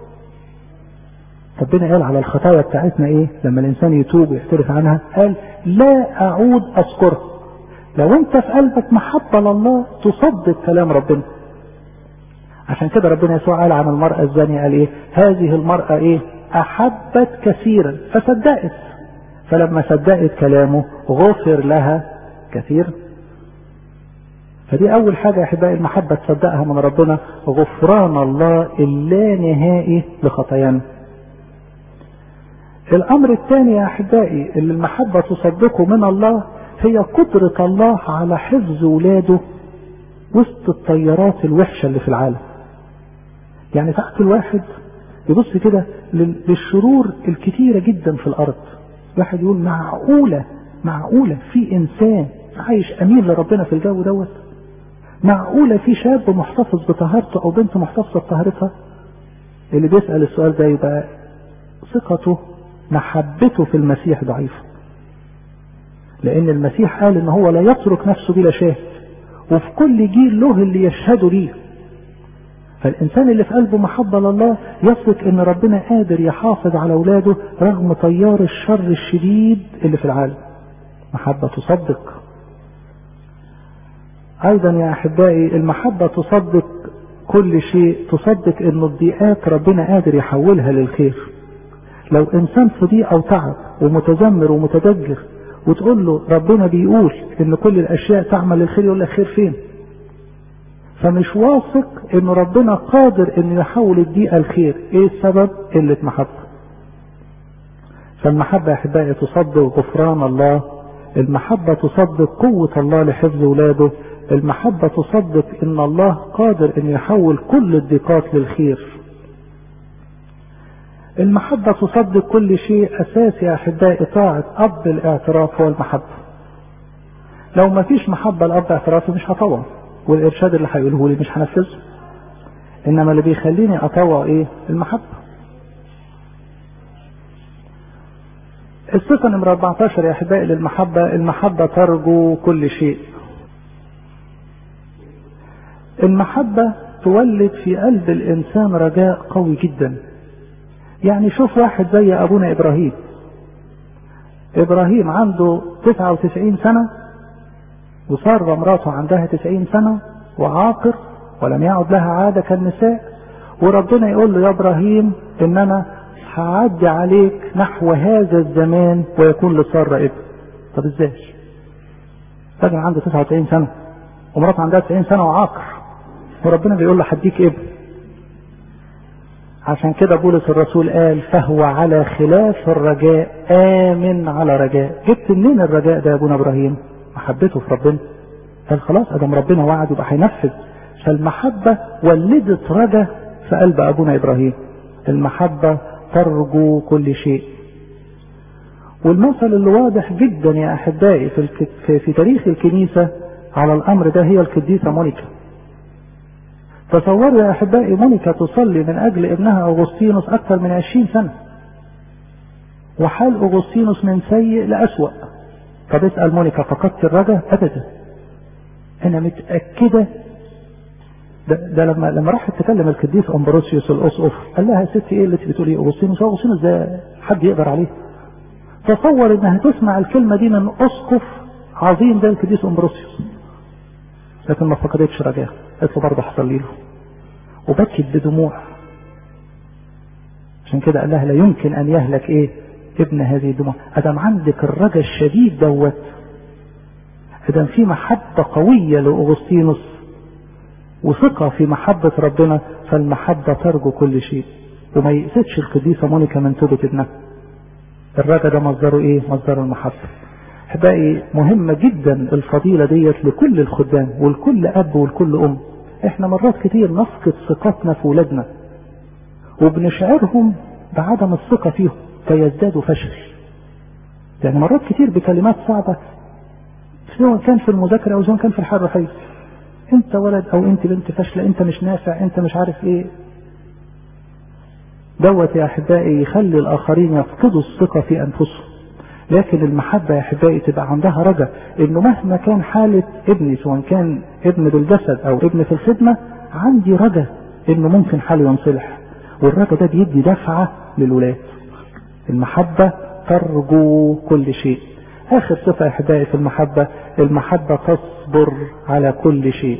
ربنا قال على الخطايا بتاعتنا ايه لما الانسان يتوب ويعترف عنها قال لا اعود اذكرها لو انت في قلبك محبة لله تصدق كلام ربنا عشان كده ربنا يسوع قال عن المرأة الزانية قال ايه هذه المرأة ايه احبت كثيرا فصدقت فلما صدقت كلامه غفر لها كثير فدي اول حاجة يا احبائي المحبة تصدقها من ربنا غفران الله اللانهائي لخطايانا الامر الثاني يا احبائي اللي المحبة تصدقه من الله هي قدرة الله على حفظ ولاده وسط الطيارات الوحشة اللي في العالم يعني ساعات الواحد يبص كده للشرور الكتيرة جدا في الارض واحد يقول معقولة معقولة في انسان عايش امين لربنا في الجو دوت معقولة في شاب محتفظ بطهارته او بنت محتفظة بطهارتها اللي بيسأل السؤال ده يبقى ثقته محبته في المسيح ضعيفة لان المسيح قال ان هو لا يترك نفسه بلا شاهد وفي كل جيل له اللي يشهدوا ليه فالإنسان اللي في قلبه محبة لله يثق إن ربنا قادر يحافظ على أولاده رغم تيار الشر الشديد اللي في العالم. محبة تصدق. أيضا يا أحبائي المحبة تصدق كل شيء، تصدق إن الضيقات ربنا قادر يحولها للخير. لو إنسان في ضيق أو تعب ومتذمر ومتدجر وتقول له ربنا بيقول إن كل الأشياء تعمل للخير يقول لك خير فين؟ فمش واثق ان ربنا قادر انه يحول الضيقه الخير ايه السبب قله محبه فالمحبه يا احبائي تصدق غفران الله المحبه تصدق قوه الله لحفظ ولاده المحبه تصدق ان الله قادر ان يحول كل الضيقات للخير المحبه تصدق كل شيء اساسي يا احبائي طاعه اب الاعتراف هو المحبه لو ما فيش محبه لاب اعترافي مش هطوع والارشاد اللي هيقوله لي مش هنفذه انما اللي بيخليني اطوع ايه المحبه الصفة نمرة 14 يا أحبائي للمحبة المحبة ترجو كل شيء المحبة تولد في قلب الإنسان رجاء قوي جدا يعني شوف واحد زي أبونا إبراهيم إبراهيم عنده 99 سنة وسارة مراته عندها 90 سنة وعاقر ولم يعد لها عادة كالنساء وربنا يقول له يا إبراهيم إن أنا هعدي عليك نحو هذا الزمان ويكون لسارة ابن طب ازاي راجل عنده 99 سنة ومراته عندها 90 سنة وعاقر وربنا بيقول له هديك ابن عشان كده بولس الرسول قال فهو على خلاف الرجاء آمن على رجاء جبت منين الرجاء ده يا ابونا ابراهيم محبته في ربنا قال خلاص ادم ربنا وعد يبقى هينفذ فالمحبة ولدت رجا في قلب ابونا ابراهيم المحبة ترجو كل شيء والمثل اللي واضح جدا يا احبائي في, الك... في, في تاريخ الكنيسة على الامر ده هي القديسة مونيكا تصوروا يا احبائي مونيكا تصلي من اجل ابنها اغسطينوس اكثر من عشرين سنة وحال اغسطينوس من سيء لاسوأ طب اسأل مونيكا فقدت الرجا ابدا انا متأكدة ده, ده لما لما راحت تكلم القديس امبروسيوس الاسقف قال لها يا ستي ايه اللي انت بتقولي اغسطينوس اغسطينوس ده حد يقدر عليه تصور انها تسمع الكلمة دي من اسقف عظيم ده القديس امبروسيوس لكن ما فقدتش رجاها قالت له برضه هصلي له وبكت بدموع عشان كده قال لها لا يمكن ان يهلك ايه ابن هذه الدموع ادم عندك الرجا الشديد دوت ادم في محبة قوية لاغسطينوس وثقة في محبة ربنا فالمحبة ترجو كل شيء وما يقصدش القديسة مونيكا من توبة ابنها الرجا ده مصدره ايه مصدر المحبة احبائي مهمة جدا الفضيلة ديت لكل الخدام ولكل اب ولكل ام احنا مرات كتير نفقد ثقتنا في ولادنا وبنشعرهم بعدم الثقة فيهم فيزدادوا فشل يعني مرات كتير بكلمات صعبة سواء كان في المذاكرة او سواء كان في الحياة الروحية انت ولد او انت بنت فاشلة انت مش نافع انت مش عارف ايه دوت يا احبائي يخلي الاخرين يفقدوا الثقة في انفسهم لكن المحبة يا احبائي تبقى عندها رجا انه مهما كان حالة ابني سواء كان ابن بالجسد او ابن في الخدمة عندي رجا انه ممكن حاله ينصلح والرجا ده بيدي دفعة للولاد المحبة ترجو كل شيء اخر صفة احبائي في المحبة المحبة تصبر على كل شيء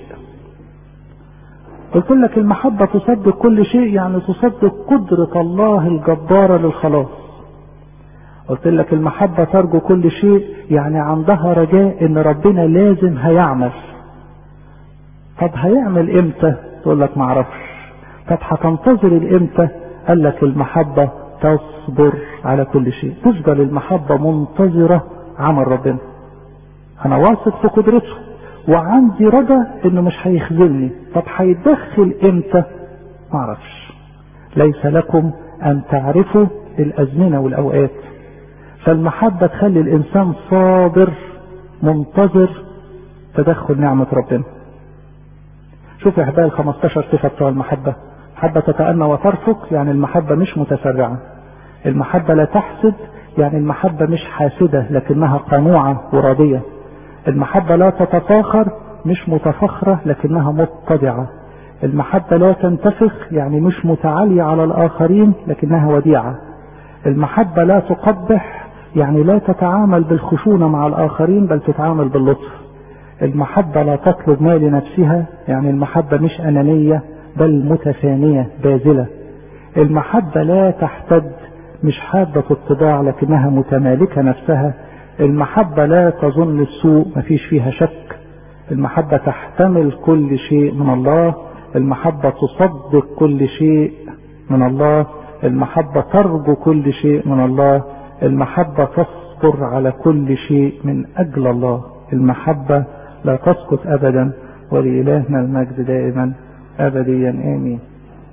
قلت لك المحبة تصدق كل شيء يعني تصدق قدرة الله الجبارة للخلاص قلت لك المحبة ترجو كل شيء يعني عندها رجاء ان ربنا لازم هيعمل طب هيعمل امتى تقول لك معرفش طب هتنتظر الامتى قال لك المحبة تصبر على كل شيء تفضل المحبة منتظرة عمل ربنا انا واثق في قدرته وعندي رجا انه مش هيخذلني طب هيتدخل امتى معرفش ليس لكم ان تعرفوا الازمنة والاوقات فالمحبة تخلي الانسان صابر منتظر تدخل نعمة ربنا شوف يا احبائي ال 15 صفة بتوع المحبة محبة تتأنى وترفق يعني المحبة مش متسرعة المحبة لا تحسد يعني المحبة مش حاسدة لكنها قنوعة وراضية المحبة لا تتفاخر مش متفخرة لكنها متضعة المحبة لا تنتفخ يعني مش متعالية على الآخرين لكنها وديعة المحبة لا تقبح يعني لا تتعامل بالخشونة مع الآخرين بل تتعامل باللطف المحبة لا تطلب ما لنفسها يعني المحبة مش أنانية بل متفانية باذلة المحبة لا تحتد مش حادة الطباع لكنها متمالكة نفسها المحبة لا تظن السوء مفيش فيها شك المحبة تحتمل كل شيء من الله المحبة تصدق كل شيء من الله المحبة ترجو كل شيء من الله المحبة تصبر على كل شيء من أجل الله المحبة لا تسقط أبدا ولإلهنا المجد دائما أبديا آمين